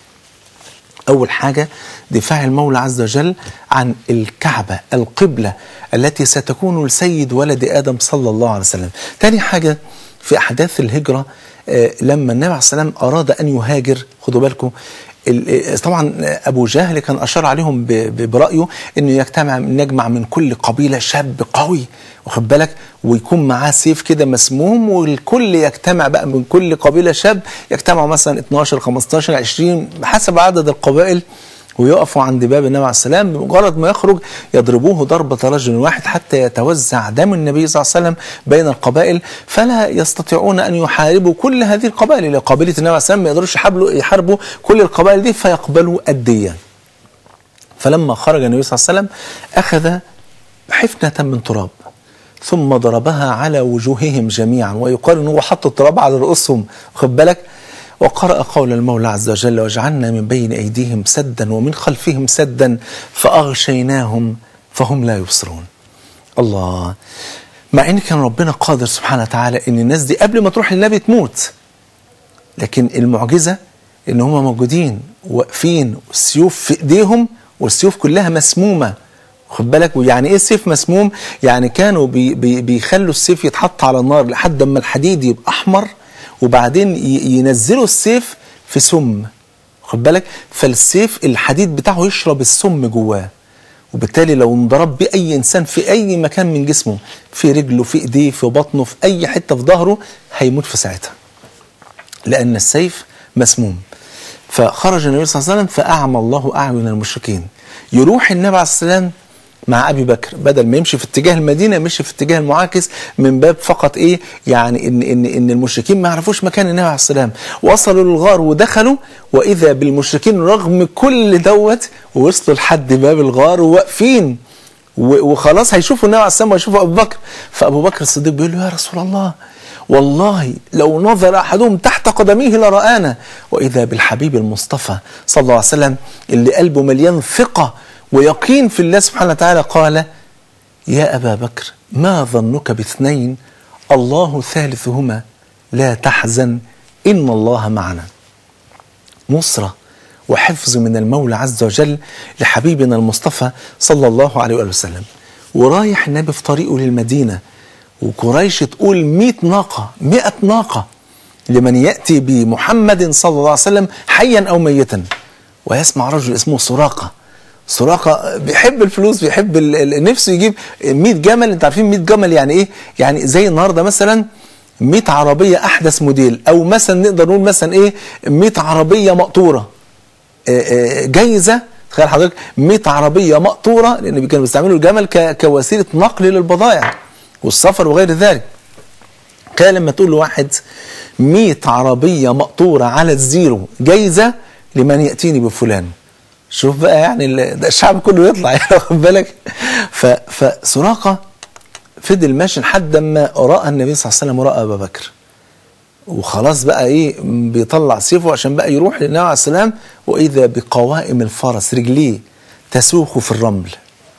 أول حاجة دفاع المولى عز وجل عن الكعبة القبلة التي ستكون لسيد ولد آدم صلى الله عليه وسلم تاني حاجة في أحداث الهجرة آه، لما النبي عليه السلام أراد أن يهاجر خدوا بالكم ال- آه، طبعا أبو جهل كان أشار عليهم ب- ب- برأيه أنه يجتمع نجمع من كل قبيلة شاب قوي واخد بالك ويكون معاه سيف كده مسموم والكل يجتمع بقى من كل قبيلة شاب يجتمعوا مثلا 12 15 20 حسب عدد القبائل ويقفوا عند باب النبي عليه السلام بمجرد ما يخرج يضربوه ضربة رجل واحد حتى يتوزع دم النبي صلى الله عليه وسلم بين القبائل فلا يستطيعون أن يحاربوا كل هذه القبائل لأن قبيلة النبي عليه السلام ما يقدروش يحاربوا, يحاربوا كل القبائل دي فيقبلوا الدية فلما خرج النبي صلى الله عليه وسلم أخذ حفنة من تراب ثم ضربها على وجوههم جميعا ويقال ان هو حط التراب على رؤوسهم خد بالك وقرأ قول المولى عز وجل وجعلنا من بين أيديهم سدا ومن خلفهم سدا فأغشيناهم فهم لا يبصرون الله مع ان كان ربنا قادر سبحانه وتعالى ان الناس دي قبل ما تروح للنبي تموت لكن المعجزة ان هم موجودين واقفين والسيوف في ايديهم والسيوف كلها مسمومة خد بالك ويعني ايه السيف مسموم يعني كانوا بي بي بيخلوا السيف يتحط على النار لحد ما الحديد يبقى احمر وبعدين ي- ينزلوا السيف في سم خد بالك فالسيف الحديد بتاعه يشرب السم جواه وبالتالي لو انضرب بيه اي انسان في اي مكان من جسمه في رجله في ايديه في بطنه في اي حته في ظهره هيموت في ساعتها لأن السيف مسموم فخرج النبي صلى الله عليه وسلم فأعمى الله أعين المشركين يروح النبي عليه السلام مع أبي بكر بدل ما يمشي في اتجاه المدينة مشي في اتجاه المعاكس من باب فقط إيه يعني إن, إن, إن المشركين ما يعرفوش مكان النبي عليه السلام وصلوا للغار ودخلوا وإذا بالمشركين رغم كل دوت وصلوا لحد باب الغار وواقفين و- وخلاص هيشوفوا النبي عليه السلام وهيشوفوا ابو بكر فابو بكر الصديق بيقول له يا رسول الله والله لو نظر احدهم تحت قدميه لرآنا واذا بالحبيب المصطفى صلى الله عليه وسلم اللي قلبه مليان ثقه ويقين في الله سبحانه وتعالى قال يا ابا بكر ما ظنك باثنين الله ثالثهما لا تحزن ان الله معنا نصرة وحفظ من المولى عز وجل لحبيبنا المصطفى صلى الله عليه وآله وسلم ورايح النبي في طريقه للمدينة وقريش تقول مئة ناقة مئة ناقة لمن يأتي بمحمد صلى الله عليه وسلم حيا أو ميتا ويسمع رجل اسمه سراقة سراقة بيحب الفلوس بيحب ال- ال- نفسه يجيب 100 جمل انت عارفين 100 جمل يعني ايه يعني زي النهارده مثلا 100 عربية أحدث موديل أو مثلا نقدر نقول مثلا إيه 100 عربية مقطورة آه، آه، جايزة تخيل حضرتك 100 عربية مقطورة لأن كانوا بيستعملوا الجمل ك- كوسيلة نقل للبضائع والسفر وغير ذلك كان لما تقول لواحد 100 عربية مقطورة على الزيرو جايزة لمن يأتيني بفلان شوف بقى يعني ال- ده الشعب كله يطلع يعني واخد بالك ف- فسراقة فضل ماشي لحد ما راى النبي صلى الله عليه وسلم وراى ابا بكر وخلاص بقى ايه بيطلع سيفه عشان بقى يروح للنبي عليه السلام واذا بقوائم الفرس رجليه تسوق في الرمل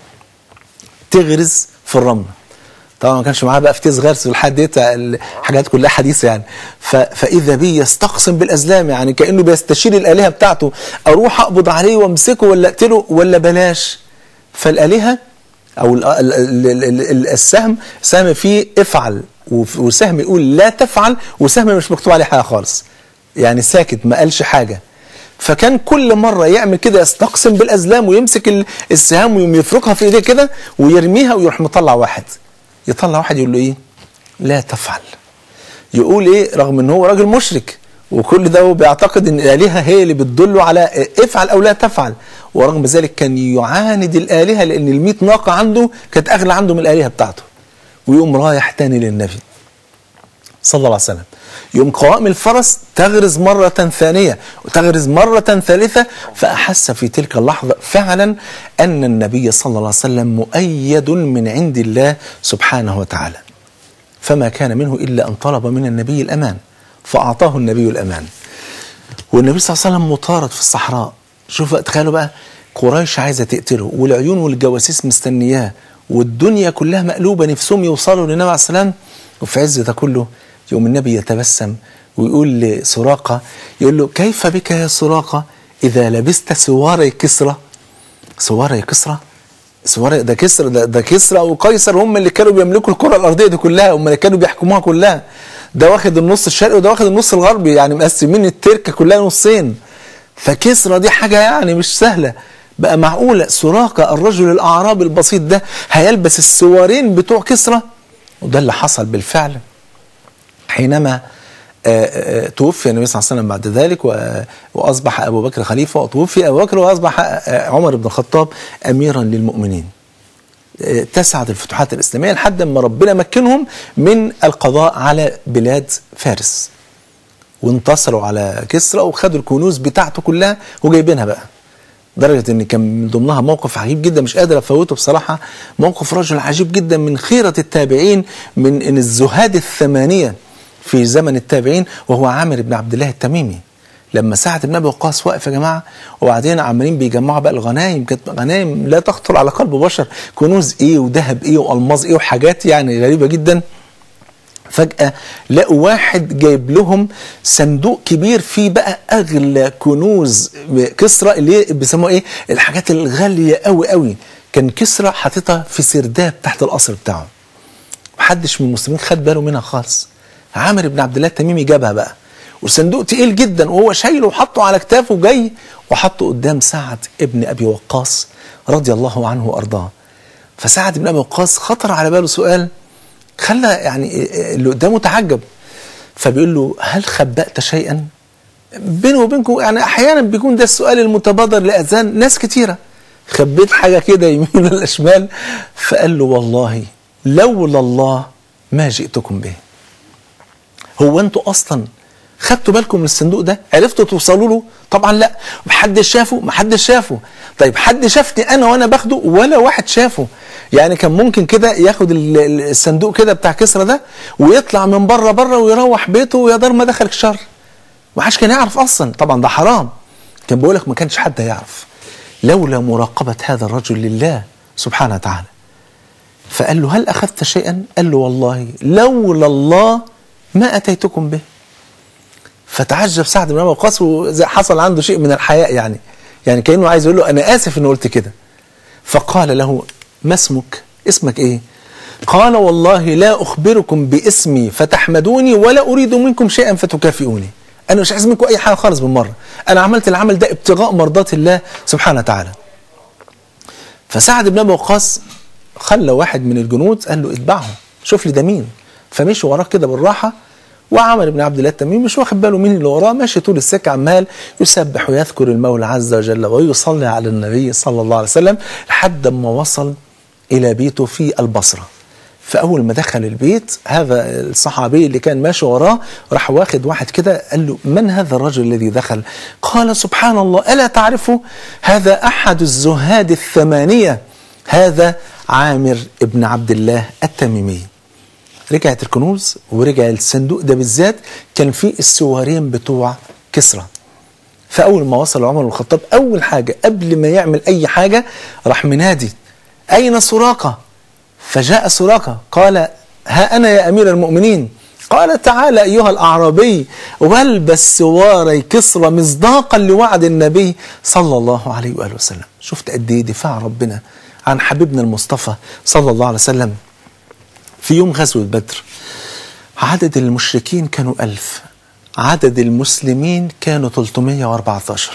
تغرز في الرمل طبعا ما كانش معاه بقى فتيس غرس والحاجات ديت الحاجات كلها حديثه يعني ف... فاذا بي يستقسم بالازلام يعني كانه بيستشير الالهه بتاعته اروح اقبض عليه وامسكه ولا اقتله ولا بلاش فالالهه او ال- ال- ال- ال- ال- السهم سهم فيه افعل وف- وسهم يقول لا تفعل وسهم مش مكتوب عليه حاجه خالص يعني ساكت ما قالش حاجه فكان كل مره يعمل كده يستقسم بالازلام ويمسك ال- السهام ويقوم يفركها في ايديه كده ويرميها ويروح مطلع واحد يطلع واحد يقول له ايه لا تفعل يقول ايه رغم ان هو راجل مشرك وكل ده هو بيعتقد ان الالهه هي اللي بتدله على افعل او لا تفعل ورغم ذلك كان يعاند الالهه لان ال ناقه عنده كانت اغلى عنده من الالهه بتاعته ويقوم رايح تاني للنبي صلى الله عليه وسلم يوم قوائم الفرس تغرز مرة ثانية وتغرز مرة ثالثة فأحس في تلك اللحظة فعلا أن النبي صلى الله عليه وسلم مؤيد من عند الله سبحانه وتعالى فما كان منه إلا أن طلب من النبي الأمان فأعطاه النبي الأمان والنبي صلى الله عليه وسلم مطارد في الصحراء شوف تخيلوا بقى قريش عايزة تقتله والعيون والجواسيس مستنياه والدنيا كلها مقلوبة نفسهم يوصلوا للنبي عليه السلام وفي عز ده كله يوم النبي يتبسم ويقول لسراقة يقول له كيف بك يا سراقة إذا لبست سواري كسرى سواري كسرى سواري ده كسرى ده, ده كسرى وقيصر هم اللي كانوا بيملكوا الكرة الأرضية دي كلها هم اللي كانوا بيحكموها كلها ده واخد النص الشرقي وده واخد النص الغربي يعني مقسمين التركة كلها نصين فكسرى دي حاجة يعني مش سهلة بقى معقولة سراقة الرجل الأعرابي البسيط ده هيلبس السوارين بتوع كسرى وده اللي حصل بالفعل حينما آآ آآ توفي النبي صلى الله عليه وسلم بعد ذلك واصبح ابو بكر خليفه وتوفي ابو بكر واصبح عمر بن الخطاب اميرا للمؤمنين. تسعد الفتوحات الاسلاميه لحد ما ربنا مكنهم من القضاء على بلاد فارس. وانتصروا على كسرى وخدوا الكنوز بتاعته كلها وجايبينها بقى. لدرجه ان كان من ضمنها موقف عجيب جدا مش قادر افوته بصراحه موقف رجل عجيب جدا من خيره التابعين من ان الزهاد الثمانيه في زمن التابعين وهو عامر بن عبد الله التميمي لما سعد بن ابي وقاص واقف يا جماعه وبعدين عمالين بيجمعوا بقى الغنايم كانت غنايم لا تخطر على قلب بشر كنوز ايه وذهب ايه والماظ ايه وحاجات يعني غريبه جدا فجأة لقوا واحد جايب لهم صندوق كبير فيه بقى أغلى كنوز كسرى اللي بيسموها إيه الحاجات الغالية قوي قوي كان كسرى حاططها في سرداب تحت القصر بتاعه محدش من المسلمين خد باله منها خالص عامر بن عبد الله التميمي جابها بقى والصندوق تقيل جدا وهو شايله وحطه على كتافه جاي وحطه قدام سعد ابن ابي وقاص رضي الله عنه وارضاه فسعد بن ابي وقاص خطر على باله سؤال خلى يعني اللي قدامه تعجب فبيقول له هل خبأت شيئا بيني وبينكم يعني احيانا بيكون ده السؤال المتبادر لاذهان ناس كتيره خبيت حاجه كده يمين ولا شمال فقال له والله لولا الله ما جئتكم به هو انتوا اصلا خدتوا بالكم من الصندوق ده عرفتوا توصلوا له طبعا لا محدش شافه محدش شافه طيب حد شافني انا وانا باخده ولا واحد شافه يعني كان ممكن كده ياخد الصندوق كده بتاع كسرى ده ويطلع من بره بره ويروح بيته ويا دار ما دخلك شر وحش كان يعرف اصلا طبعا ده حرام كان بيقول لك ما كانش حد هيعرف لولا مراقبه هذا الرجل لله سبحانه وتعالى فقال له هل اخذت شيئا قال له والله لولا الله ما اتيتكم به فتعجب سعد بن ابي وقاص حصل عنده شيء من الحياء يعني يعني كانه عايز يقول له انا اسف اني قلت كده فقال له ما اسمك اسمك ايه قال والله لا اخبركم باسمي فتحمدوني ولا اريد منكم شيئا فتكافئوني انا مش عايز منكم اي حاجه خالص بالمره انا عملت العمل ده ابتغاء مرضات الله سبحانه وتعالى فسعد بن ابي وقاص خلى واحد من الجنود قال له اتبعه شوف لي ده مين فمشي وراه كده بالراحه وعمر بن عبد الله التميمي مش واخد باله مين اللي وراه ماشي طول السكه عمال يسبح ويذكر المولى عز وجل ويصلي على النبي صلى الله عليه وسلم لحد ما وصل الى بيته في البصره فاول ما دخل البيت هذا الصحابي اللي كان ماشي وراه راح واخد واحد كده قال له من هذا الرجل الذي دخل قال سبحان الله الا تعرفه هذا احد الزهاد الثمانيه هذا عامر بن عبد الله التميمي رجعت الكنوز ورجع الصندوق ده بالذات كان فيه السوارين بتوع كسرى فاول ما وصل عمر بن الخطاب اول حاجه قبل ما يعمل اي حاجه راح منادي اين سراقه فجاء سراقه قال ها انا يا امير المؤمنين قال تعال ايها الاعرابي والبس سواري كسرى مصداقا لوعد النبي صلى الله عليه واله وسلم شفت قد ايه دفاع ربنا عن حبيبنا المصطفى صلى الله عليه وسلم في يوم غزوة بدر عدد المشركين كانوا ألف عدد المسلمين كانوا 314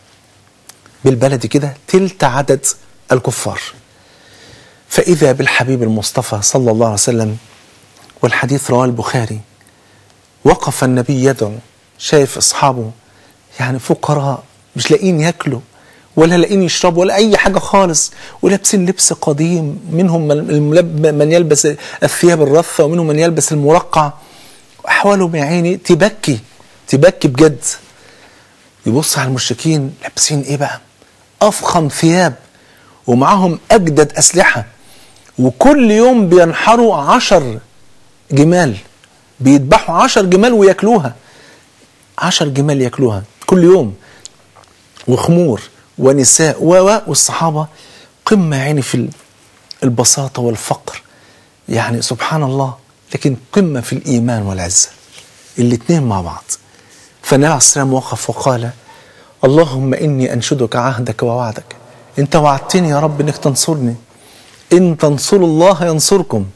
بالبلد كده تلت عدد الكفار فإذا بالحبيب المصطفى صلى الله عليه وسلم والحديث رواه البخاري وقف النبي يدعو شايف أصحابه يعني فقراء مش لاقيين ياكلوا ولا لاقيين يشربوا ولا أي حاجة خالص ولابسين لبس قديم منهم من, الملب- من يلبس الثياب الرثة ومنهم من يلبس المرقع أحوالهم يا عيني تبكي تبكي بجد يبص على المشركين لابسين ايه بقى افخم ثياب ومعاهم اجدد اسلحه وكل يوم بينحروا عشر جمال بيذبحوا عشر جمال وياكلوها عشر جمال ياكلوها كل يوم وخمور ونساء و و والصحابه قمه يعني في ال- البساطه والفقر يعني سبحان الله لكن قمه في الايمان والعزه الاثنين مع بعض فالنبي عليه السلام وقف وقال اللهم إني أنشدك عهدك ووعدك أنت وعدتني يا رب أنك تنصرني إن تنصروا الله ينصركم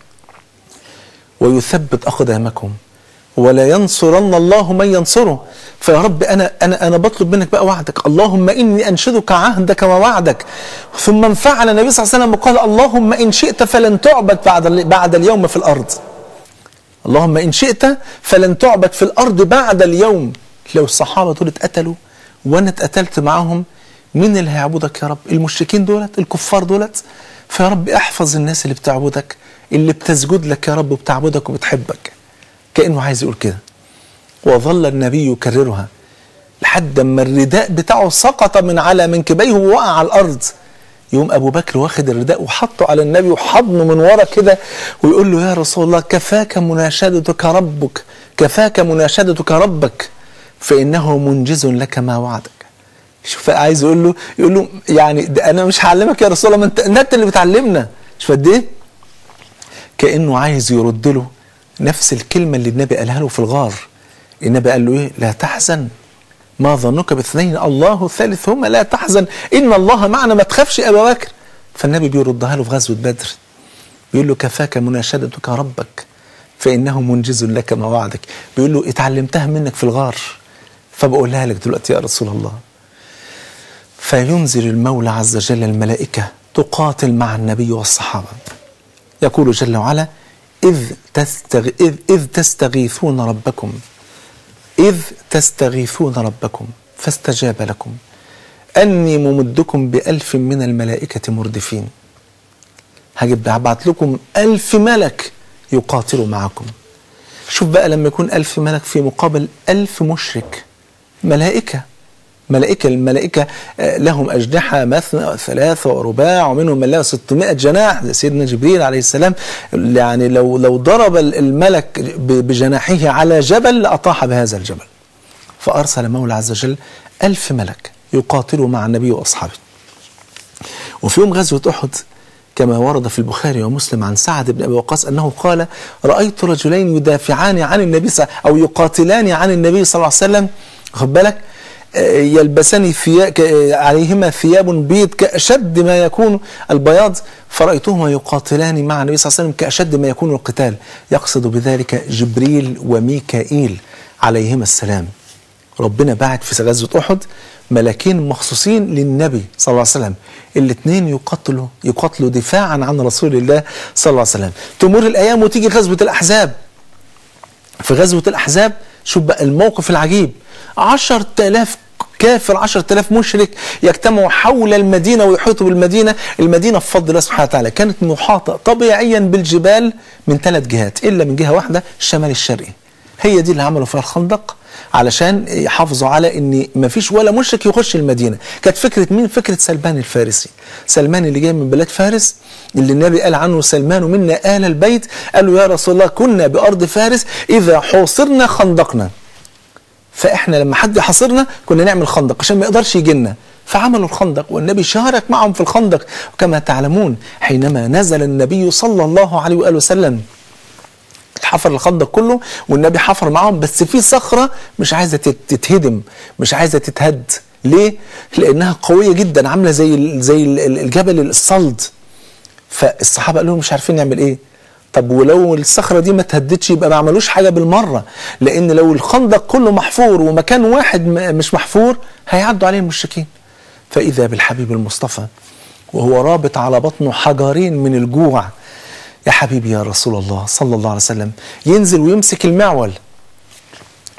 ويثبت أقدامكم ولا ينصرن الله من ينصره فيا رب أنا أنا أنا بطلب منك بقى وعدك اللهم إني أنشدك عهدك ووعدك ثم انفعل النبي صلى الله عليه وسلم وقال اللهم إن شئت فلن تعبد بعد بعد اليوم في الأرض اللهم إن شئت فلن تعبد في الأرض بعد اليوم لو الصحابة دول اتقتلوا وأنا اتقتلت معاهم مين اللي هيعبدك يا رب المشركين دولت الكفار دولت فيا رب احفظ الناس اللي بتعبدك اللي بتسجد لك يا رب وبتعبدك وبتحبك كأنه عايز يقول كده وظل النبي يكررها لحد ما الرداء بتاعه سقط من على منكبيه ووقع على الأرض يوم أبو بكر واخد الرداء وحطه على النبي وحضنه من ورا كده ويقول له يا رسول الله كفاك مناشدتك ربك كفاك مناشدتك ربك فإنه منجز لك ما وعدك شوف عايز يقول له يقول له يعني ده انا مش هعلمك يا رسول الله ما انت انت اللي بتعلمنا شوف قد ايه كانه عايز يرد له نفس الكلمه اللي النبي قالها له في الغار النبي قال له ايه لا تحزن ما ظنك باثنين الله ثالثهما لا تحزن ان الله معنا ما تخافش يا ابا بكر فالنبي بيردها له في غزوه بدر بيقول له كفاك مناشدتك ربك فانه منجز لك ما وعدك بيقول له اتعلمتها منك في الغار فبقولها لك دلوقتي يا رسول الله فينزل المولى عز وجل الملائكة تقاتل مع النبي والصحابة يقول جل وعلا إذ, تستغ... إذ, إذ تستغيثون ربكم إذ تستغيثون ربكم فاستجاب لكم أني ممدكم بألف من الملائكة مردفين هجيب هبعت لكم ألف ملك يقاتلوا معكم شوف بقى لما يكون ألف ملك في مقابل ألف مشرك ملائكة ملائكة الملائكة آه، لهم أجنحة مثنى وثلاثة ورباع ومنهم من له 600 جناح زي سيدنا جبريل عليه السلام يعني لو لو ضرب الملك ب- بجناحه على جبل لأطاح بهذا الجبل فأرسل مولى عز وجل ألف ملك يقاتلوا مع النبي وأصحابه وفي يوم غزوة أحد كما ورد في البخاري ومسلم عن سعد بن أبي وقاص أنه قال رأيت رجلين يدافعان عن النبي صلى أو يقاتلان عن النبي صلى الله عليه وسلم خد بالك آه، يلبسان ثياب عليهما ثياب بيض كأشد ما يكون البياض فرأيتهما يقاتلان مع النبي صلى الله عليه وسلم كأشد ما يكون القتال يقصد بذلك جبريل وميكائيل عليهما السلام ربنا بعت في غزوة أحد ملاكين مخصوصين للنبي صلى الله عليه وسلم الاثنين يقاتلوا يقاتلوا دفاعا عن رسول الله صلى الله عليه وسلم تمر الأيام وتيجي غزوة الأحزاب في غزوة الأحزاب شوف بقى الموقف العجيب عشر تلاف كافر عشر تلاف مشرك يجتمعوا حول المدينة ويحيطوا بالمدينة المدينة بفضل الله سبحانه وتعالى كانت محاطة طبيعيا بالجبال من ثلاث جهات إلا من جهة واحدة الشمال الشرقي هي دي اللي عملوا فيها الخندق علشان يحافظوا على ان ما فيش ولا مشرك يخش المدينه كانت فكره مين فكره سلمان الفارسي سلمان اللي جاي من بلاد فارس اللي النبي قال عنه سلمان منا آل البيت قال له يا رسول الله كنا بأرض فارس إذا حوصرنا خندقنا فإحنا لما حد يحاصرنا كنا نعمل خندق عشان ما يقدرش يجي لنا فعملوا الخندق والنبي شارك معهم في الخندق وكما تعلمون حينما نزل النبي صلى الله عليه وآله وسلم حفر الخندق كله والنبي حفر معاهم بس في صخرة مش عايزة تت- تتهدم مش عايزة تتهد ليه؟ لأنها قوية جدا عاملة زي ال- زي ال- ال- الجبل الصلد فالصحابة قالوا مش عارفين نعمل ايه طب ولو الصخرة دي ما تهدتش يبقى ما عملوش حاجة بالمرة لأن لو الخندق كله محفور ومكان واحد م- مش محفور هيعدوا عليه المشركين فإذا بالحبيب المصطفى وهو رابط على بطنه حجرين من الجوع يا حبيبي يا رسول الله صلى الله عليه وسلم ينزل ويمسك المعول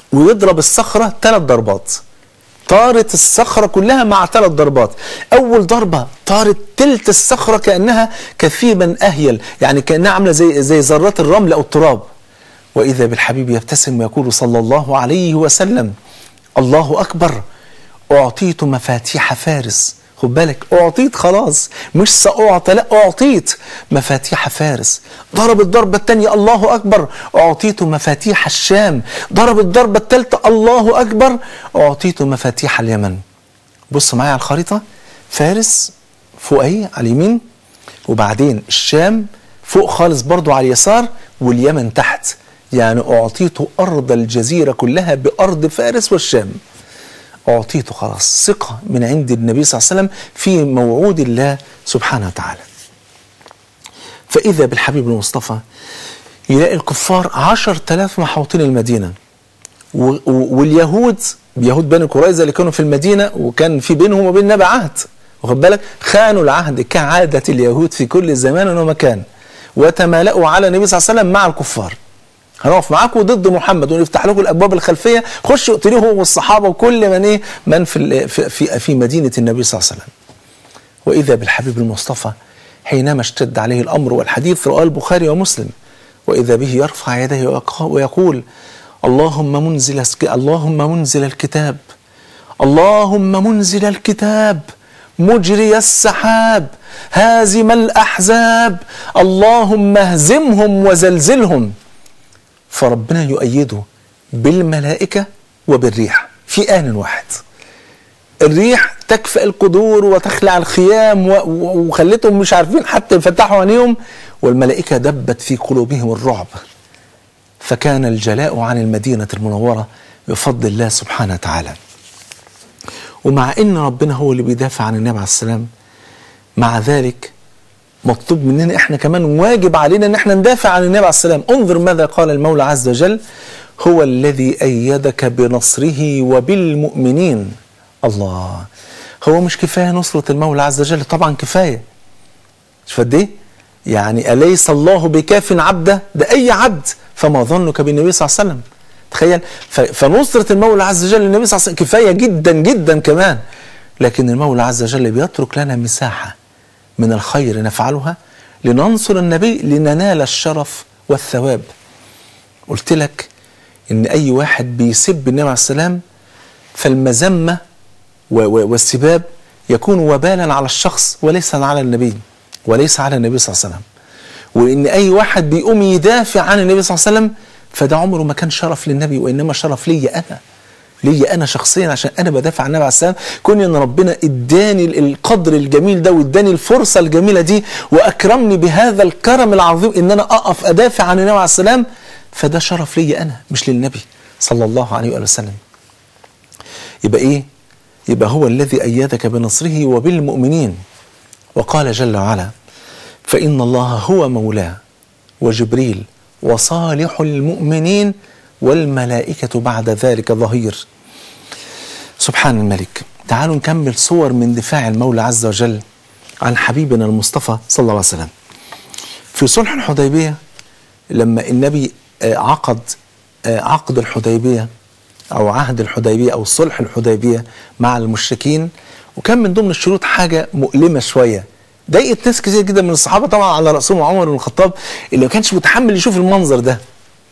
ويضرب الصخرة ثلاث ضربات طارت الصخرة كلها مع ثلاث ضربات أول ضربة طارت تلت الصخرة كأنها كثيبا أهيل يعني كأنها عاملة زي, زي ذرات الرمل أو التراب وإذا بالحبيب يبتسم ويقول صلى الله عليه وسلم الله أكبر أعطيت مفاتيح فارس خد بالك أعطيت خلاص مش سأعطى لا أعطيت مفاتيح فارس ضرب الضربة الثانية الله أكبر أعطيت مفاتيح الشام ضرب الضربة الثالثة الله أكبر أعطيت مفاتيح اليمن بص معايا على الخريطة فارس فوق أهي على اليمين وبعدين الشام فوق خالص برضو على اليسار واليمن تحت يعني أعطيت أرض الجزيرة كلها بأرض فارس والشام أعطيته خلاص ثقة من عند النبي صلى الله عليه وسلم في موعود الله سبحانه وتعالى فإذا بالحبيب المصطفى يلاقي الكفار عشر تلاف محاوطين المدينة و- و- واليهود يهود بني قريظة اللي كانوا في المدينة وكان في بينهم وبين النبي عهد واخد بالك خانوا العهد كعادة اليهود في كل زمان ومكان وتمالأوا على النبي صلى الله عليه وسلم مع الكفار هنقف معاكم ضد محمد ونفتح لكم الابواب الخلفيه خشوا اقتلوه هو والصحابه وكل من ايه من في ال- في في, في مدينه النبي صلى الله عليه وسلم. واذا بالحبيب المصطفى حينما اشتد عليه الامر والحديث رواه البخاري ومسلم واذا به يرفع يديه ويق- ويقول اللهم منزل اللهم منزل الكتاب اللهم منزل الكتاب مجري السحاب هازم الاحزاب اللهم اهزمهم وزلزلهم فربنا يؤيده بالملائكة وبالريح في آن واحد الريح تكفئ القدور وتخلع الخيام و- و- وخلتهم مش عارفين حتى يفتحوا عينيهم والملائكة دبت في قلوبهم الرعب فكان الجلاء عن المدينة المنورة بفضل الله سبحانه وتعالى ومع ان ربنا هو اللي بيدافع عن النبي عليه السلام مع ذلك مطلوب مننا احنا كمان واجب علينا ان احنا ندافع عن النبي عليه السلام انظر ماذا قال المولى عز وجل هو الذي ايدك بنصره وبالمؤمنين الله هو مش كفايه نصره المولى عز وجل طبعا كفايه شوف قد ايه يعني اليس الله بكاف عبده ده اي عبد فما ظنك بالنبي صلى الله عليه وسلم تخيل ف- فنصره المولى عز وجل للنبي صلى الله عليه وسلم كفايه جدا جدا كمان لكن المولى عز وجل بيترك لنا مساحه من الخير نفعلها لننصر النبي لننال الشرف والثواب قلت لك ان اي واحد بيسب النبي عليه السلام فالمذمه و- و- والسباب يكون وبالا على الشخص وليس على النبي وليس على النبي صلى الله عليه وسلم وان اي واحد بيقوم يدافع عن النبي صلى الله عليه وسلم فده عمره ما كان شرف للنبي وانما شرف لي انا ليا انا شخصيا عشان انا بدافع عن النبي عليه السلام كون ان ربنا اداني ال- القدر الجميل ده واداني الفرصه الجميله دي واكرمني بهذا الكرم العظيم ان انا اقف ادافع عن النبي عليه السلام فده شرف ليا انا مش للنبي صلى الله عليه وآله وسلم يبقى ايه يبقى هو الذي ايدك بنصره وبالمؤمنين وقال جل وعلا فان الله هو مولاه وجبريل وصالح المؤمنين والملائكة بعد ذلك ظهير سبحان الملك تعالوا نكمل صور من دفاع المولى عز وجل عن حبيبنا المصطفى صلى الله عليه وسلم في صلح الحديبية لما النبي آه، عقد آه، عقد الحديبية أو عهد الحديبية أو صلح الحديبية مع المشركين وكان من ضمن الشروط حاجة مؤلمة شوية ضايقت ناس كتير جدا من الصحابة طبعا على رأسهم عمر بن الخطاب اللي ما كانش متحمل يشوف المنظر ده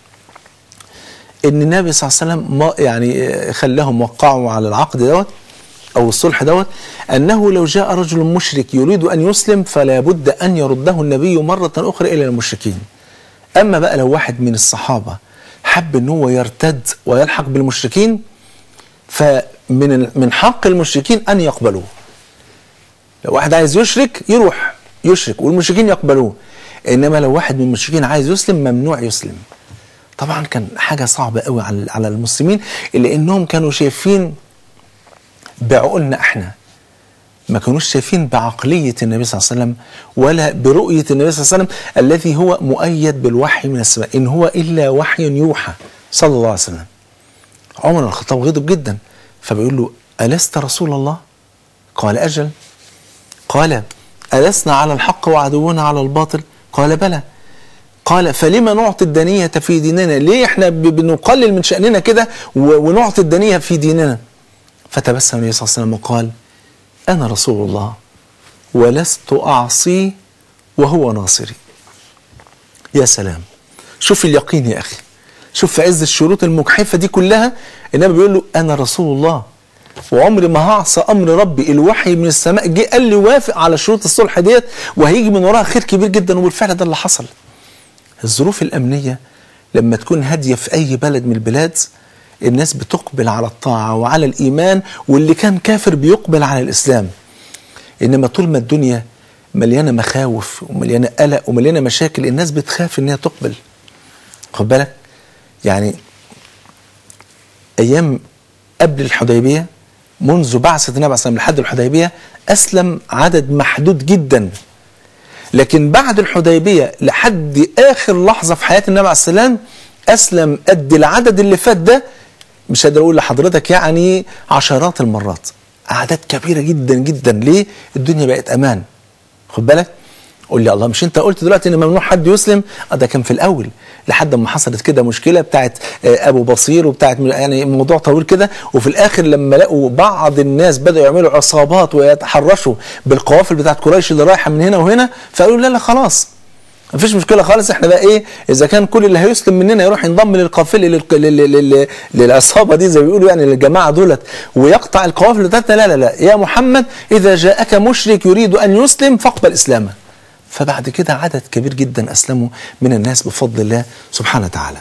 ان النبي صلى الله عليه وسلم ما يعني آه، خلاهم وقعوا على العقد دوت او الصلح دوت انه لو جاء رجل مشرك يريد ان يسلم فلا بد ان يرده النبي مره اخرى الى المشركين اما بقى لو واحد من الصحابه حب ان هو يرتد ويلحق بالمشركين فمن من حق المشركين ان يقبلوه لو واحد عايز يشرك يروح يشرك والمشركين يقبلوه انما لو واحد من المشركين عايز يسلم ممنوع يسلم طبعا كان حاجه صعبه قوي على على المسلمين اللي انهم كانوا شايفين بعقولنا احنا ما كانوش شايفين بعقليه النبي صلى الله عليه وسلم ولا برؤيه النبي صلى الله عليه وسلم الذي هو مؤيد بالوحي من السماء ان هو الا وحي يوحى صلى الله عليه وسلم عمر بن الخطاب غضب جدا فبيقول له الست رسول الله قال اجل قال ألسنا على الحق وعدونا على الباطل قال بلى قال فلما نعطي الدنية في ديننا ليه احنا ب- بنقلل من شأننا كده و- ونعطي الدنية في ديننا فتبسم النبي صلى الله عليه وسلم وقال أنا رسول الله ولست أعصي وهو ناصري يا سلام شوف اليقين يا أخي شوف في عز الشروط المجحفة دي كلها النبي بيقول له أنا رسول الله وعمري ما هعصى أمر ربي الوحي من السماء جه قال لي وافق على شروط الصلح ديت وهيجي من وراها خير كبير جدا وبالفعل ده اللي حصل الظروف الأمنية لما تكون هادية في أي بلد من البلاد الناس بتقبل على الطاعة وعلى الإيمان واللي كان كافر بيقبل على الإسلام إنما طول ما الدنيا مليانة مخاوف ومليانة قلق ومليانة مشاكل الناس بتخاف إنها تقبل خد بالك يعني أيام قبل الحديبية منذ بعثة النبي عليه الصلاة والسلام لحد الحديبية أسلم عدد محدود جدا لكن بعد الحديبية لحد آخر لحظة في حياة النبي عليه السلام أسلم قد العدد اللي فات ده مش قادر أقول لحضرتك يعني عشرات المرات أعداد كبيرة جدا جدا ليه؟ الدنيا بقت أمان خد بالك قول لي الله مش انت قلت دلوقتي ان ممنوع حد يسلم اه ده كان في الاول لحد ما حصلت كده مشكله بتاعت آه، ابو بصير وبتاعت يعني موضوع طويل كده وفي الاخر لما لقوا بعض الناس بداوا يعملوا عصابات ويتحرشوا بالقوافل بتاعت قريش اللي رايحه من هنا وهنا فقالوا لا لا خلاص مفيش مشكله خالص احنا بقى ايه اذا كان كل اللي هيسلم مننا يروح ينضم للقافله لل- لل- لل- للعصابه دي زي ما بيقولوا يعني للجماعه دولت ويقطع القوافل بتاعتنا لا لا لا يا محمد اذا جاءك مشرك يريد ان يسلم فاقبل اسلامه فبعد كده عدد كبير جدا اسلموا من الناس بفضل الله سبحانه وتعالى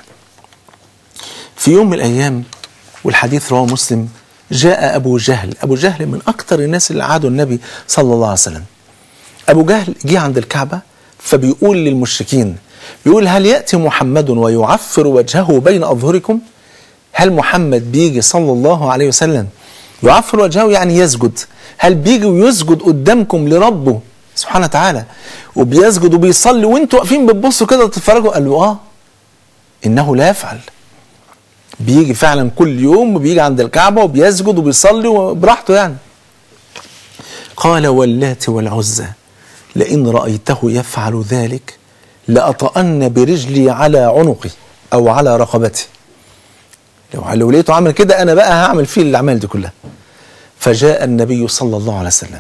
في يوم من الايام والحديث رواه مسلم جاء ابو جهل ابو جهل من اكثر الناس اللي عادوا النبي صلى الله عليه وسلم أبو جهل جه عند الكعبة فبيقول للمشركين بيقول هل يأتي محمد ويعفر وجهه بين أظهركم هل محمد بيجي صلى الله عليه وسلم يعفر وجهه يعني يسجد هل بيجي ويسجد قدامكم لربه سبحانه وتعالى وبيسجد وبيصلي وانتوا واقفين بتبصوا كده تتفرجوا قال له اه انه لا يفعل بيجي فعلا كل يوم وبيجي عند الكعبه وبيسجد وبيصلي وبراحته يعني قال واللات والعزى لئن رأيته يفعل ذلك لأطأن برجلي على عنقي أو على رقبتي لو لو لقيته عمل كده أنا بقى هعمل فيه الأعمال دي كلها فجاء النبي صلى الله عليه وسلم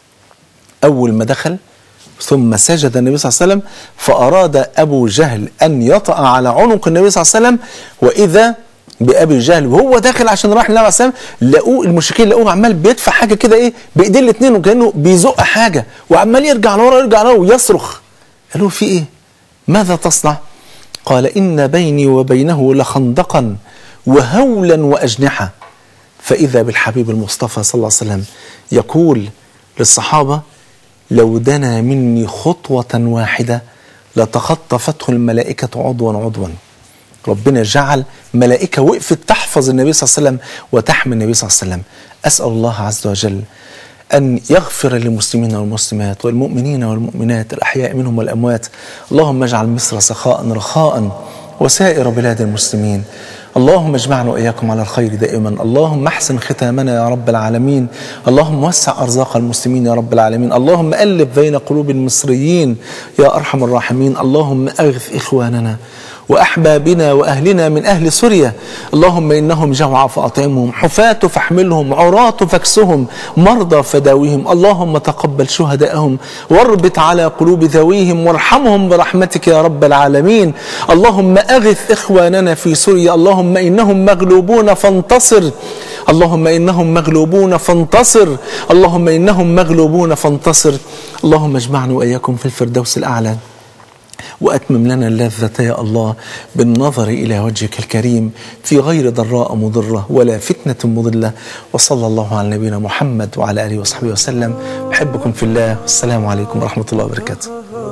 أول ما دخل ثم سجد النبي صلى الله عليه وسلم فأراد أبو جهل أن يطأ على عنق النبي صلى الله عليه وسلم وإذا بأبي جهل وهو داخل عشان رايح النبي عليه الصلاة والسلام لقوه المشركين لقوه عمال بيدفع حاجة كده إيه بإيديه الاتنين وكأنه بيزق حاجة وعمال يرجع لورا يرجع لورا ويصرخ قالوا في إيه؟ ماذا تصنع؟ قال إن بيني وبينه لخندقا وهولا وأجنحة فإذا بالحبيب المصطفى صلى الله عليه وسلم يقول للصحابة لو دنا مني خطوة واحدة لتخطفته الملائكة عضوا عضوا ربنا جعل ملائكة وقفت تحفظ النبي صلى الله عليه وسلم وتحمي النبي صلى الله عليه وسلم أسأل الله عز وجل أن يغفر للمسلمين والمسلمات والمؤمنين والمؤمنات الأحياء منهم والأموات اللهم اجعل مصر سخاء رخاء وسائر بلاد المسلمين اللهم اجمعنا واياكم على الخير دائما اللهم احسن ختامنا يا رب العالمين اللهم وسع ارزاق المسلمين يا رب العالمين اللهم الف بين قلوب المصريين يا ارحم الراحمين اللهم اغث اخواننا واحبابنا واهلنا من اهل سوريا اللهم انهم جوعى فاطعمهم حفاة فاحملهم عراة فاكسهم مرضى فداويهم اللهم تقبل شهداءهم واربط على قلوب ذويهم وارحمهم برحمتك يا رب العالمين اللهم اغث اخواننا في سوريا اللهم انهم مغلوبون فانتصر اللهم انهم مغلوبون فانتصر اللهم انهم مغلوبون فانتصر اللهم اجمعنا واياكم في الفردوس الاعلى واتمم لنا اللذة يا الله بالنظر الى وجهك الكريم في غير ضراء مضرة ولا فتنة مضلة وصلى الله على نبينا محمد وعلى اله وصحبه وسلم بحبكم في الله والسلام عليكم ورحمة الله وبركاته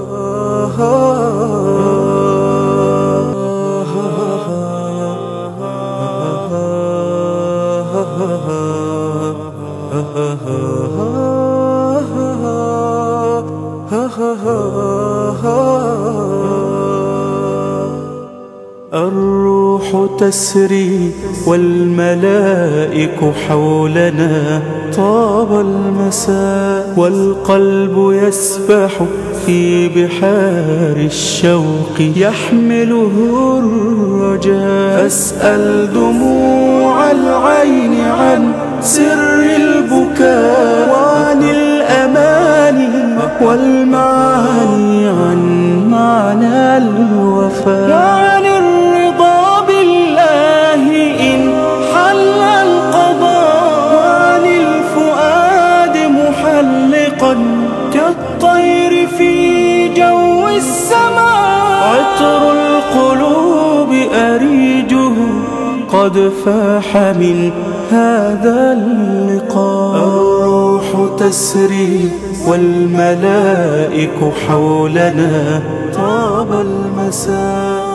الروح تسري والملائك حولنا طاب المساء والقلب يسبح في بحار الشوق يحمله الرجاء فاسأل دموع العين عن سر البكاء وعن الأماني والمعاني عن معنى الوفاء وعن الرضا بالله إن حل القضاء وعن الفؤاد محلقا كالطير في جو السماء عطر القلوب أريجه قد فاح من هذا اللقاء الروح تسري والملائك حولنا طاب المساء